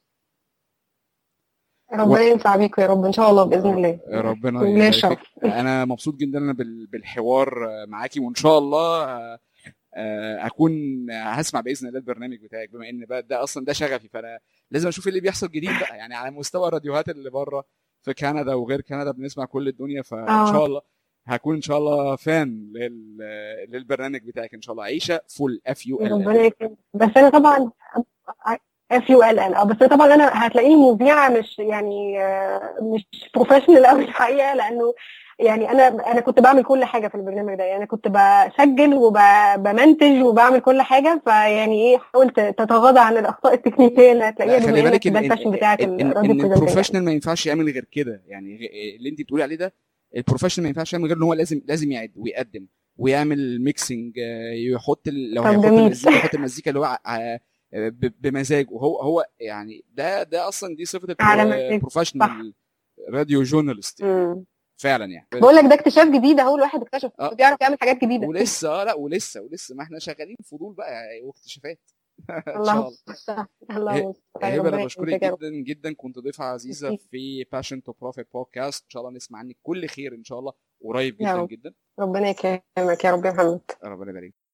ربنا ينفع بيكم يا رب ان شاء الله باذن الله ربنا وليا يبارك شرف. فيك. انا مبسوط جدا انا بال- بالحوار آه، معاكي وان شاء الله آه، آه، اكون هسمع باذن الله البرنامج بتاعك بما ان بقى ده اصلا ده شغفي فانا لازم اشوف إيه اللي بيحصل جديد بقى يعني على مستوى الراديوهات اللي بره في كندا وغير كندا بنسمع كل الدنيا فان آه. شاء الله هكون ان شاء الله فان لل... للبرنامج بتاعك ان شاء الله عيشه فول اف يو ربنا ال يكرمك بس انا طبعا اف يو ال ال اه بس طبعا انا هتلاقيني مذيعه مش يعني آه، مش بروفيشنال قوي الحقيقه لانه يعني انا انا كنت بعمل كل حاجه في البرنامج ده يعني كنت بسجل وبمنتج وبعمل كل حاجه فيعني ايه حاولت تتغاضى عن الاخطاء التكنيكيه اللي هتلاقيها خلي بما انك بالك ده ان الباشن بتاعك ان, إن, الراديو إن بريزنتنج البروفيشنال ما ينفعش يعمل غير كده يعني غ- اللي انت بتقولي عليه ده البروفيشنال ما ينفعش يعمل غير ان هو لازم لازم يعد ويقدم ويعمل ميكسنج يحط ال- لو طب هيحط جميل. المزيكا يحط المزيكا اللي هو ع- ع- ب- بمزاجه هو هو يعني ده ده اصلا دي صفه على مزاجه. البروفيشنال راديو جورنالست مم. فعلا يعني بقول لك ده اكتشاف جديد اهو الواحد اكتشف آه. بيعرف يعمل حاجات جديده ولسه آه، لا ولسه ولسه ما احنا شغالين فضول بقى واكتشافات ان شاء الله الله المستعان. الله المستعان. هبه ربنا انا بشكرك يكرمك يا رب. جدا جدا كنت ضيفه عزيزه ميرسي. في باشن تو بروفيت بودكاست ان شاء الله نسمع عنك كل خير ان شاء الله قريب يا جدا رب. جدا ربنا يكرمك يا رب يا محمد ربنا يبارك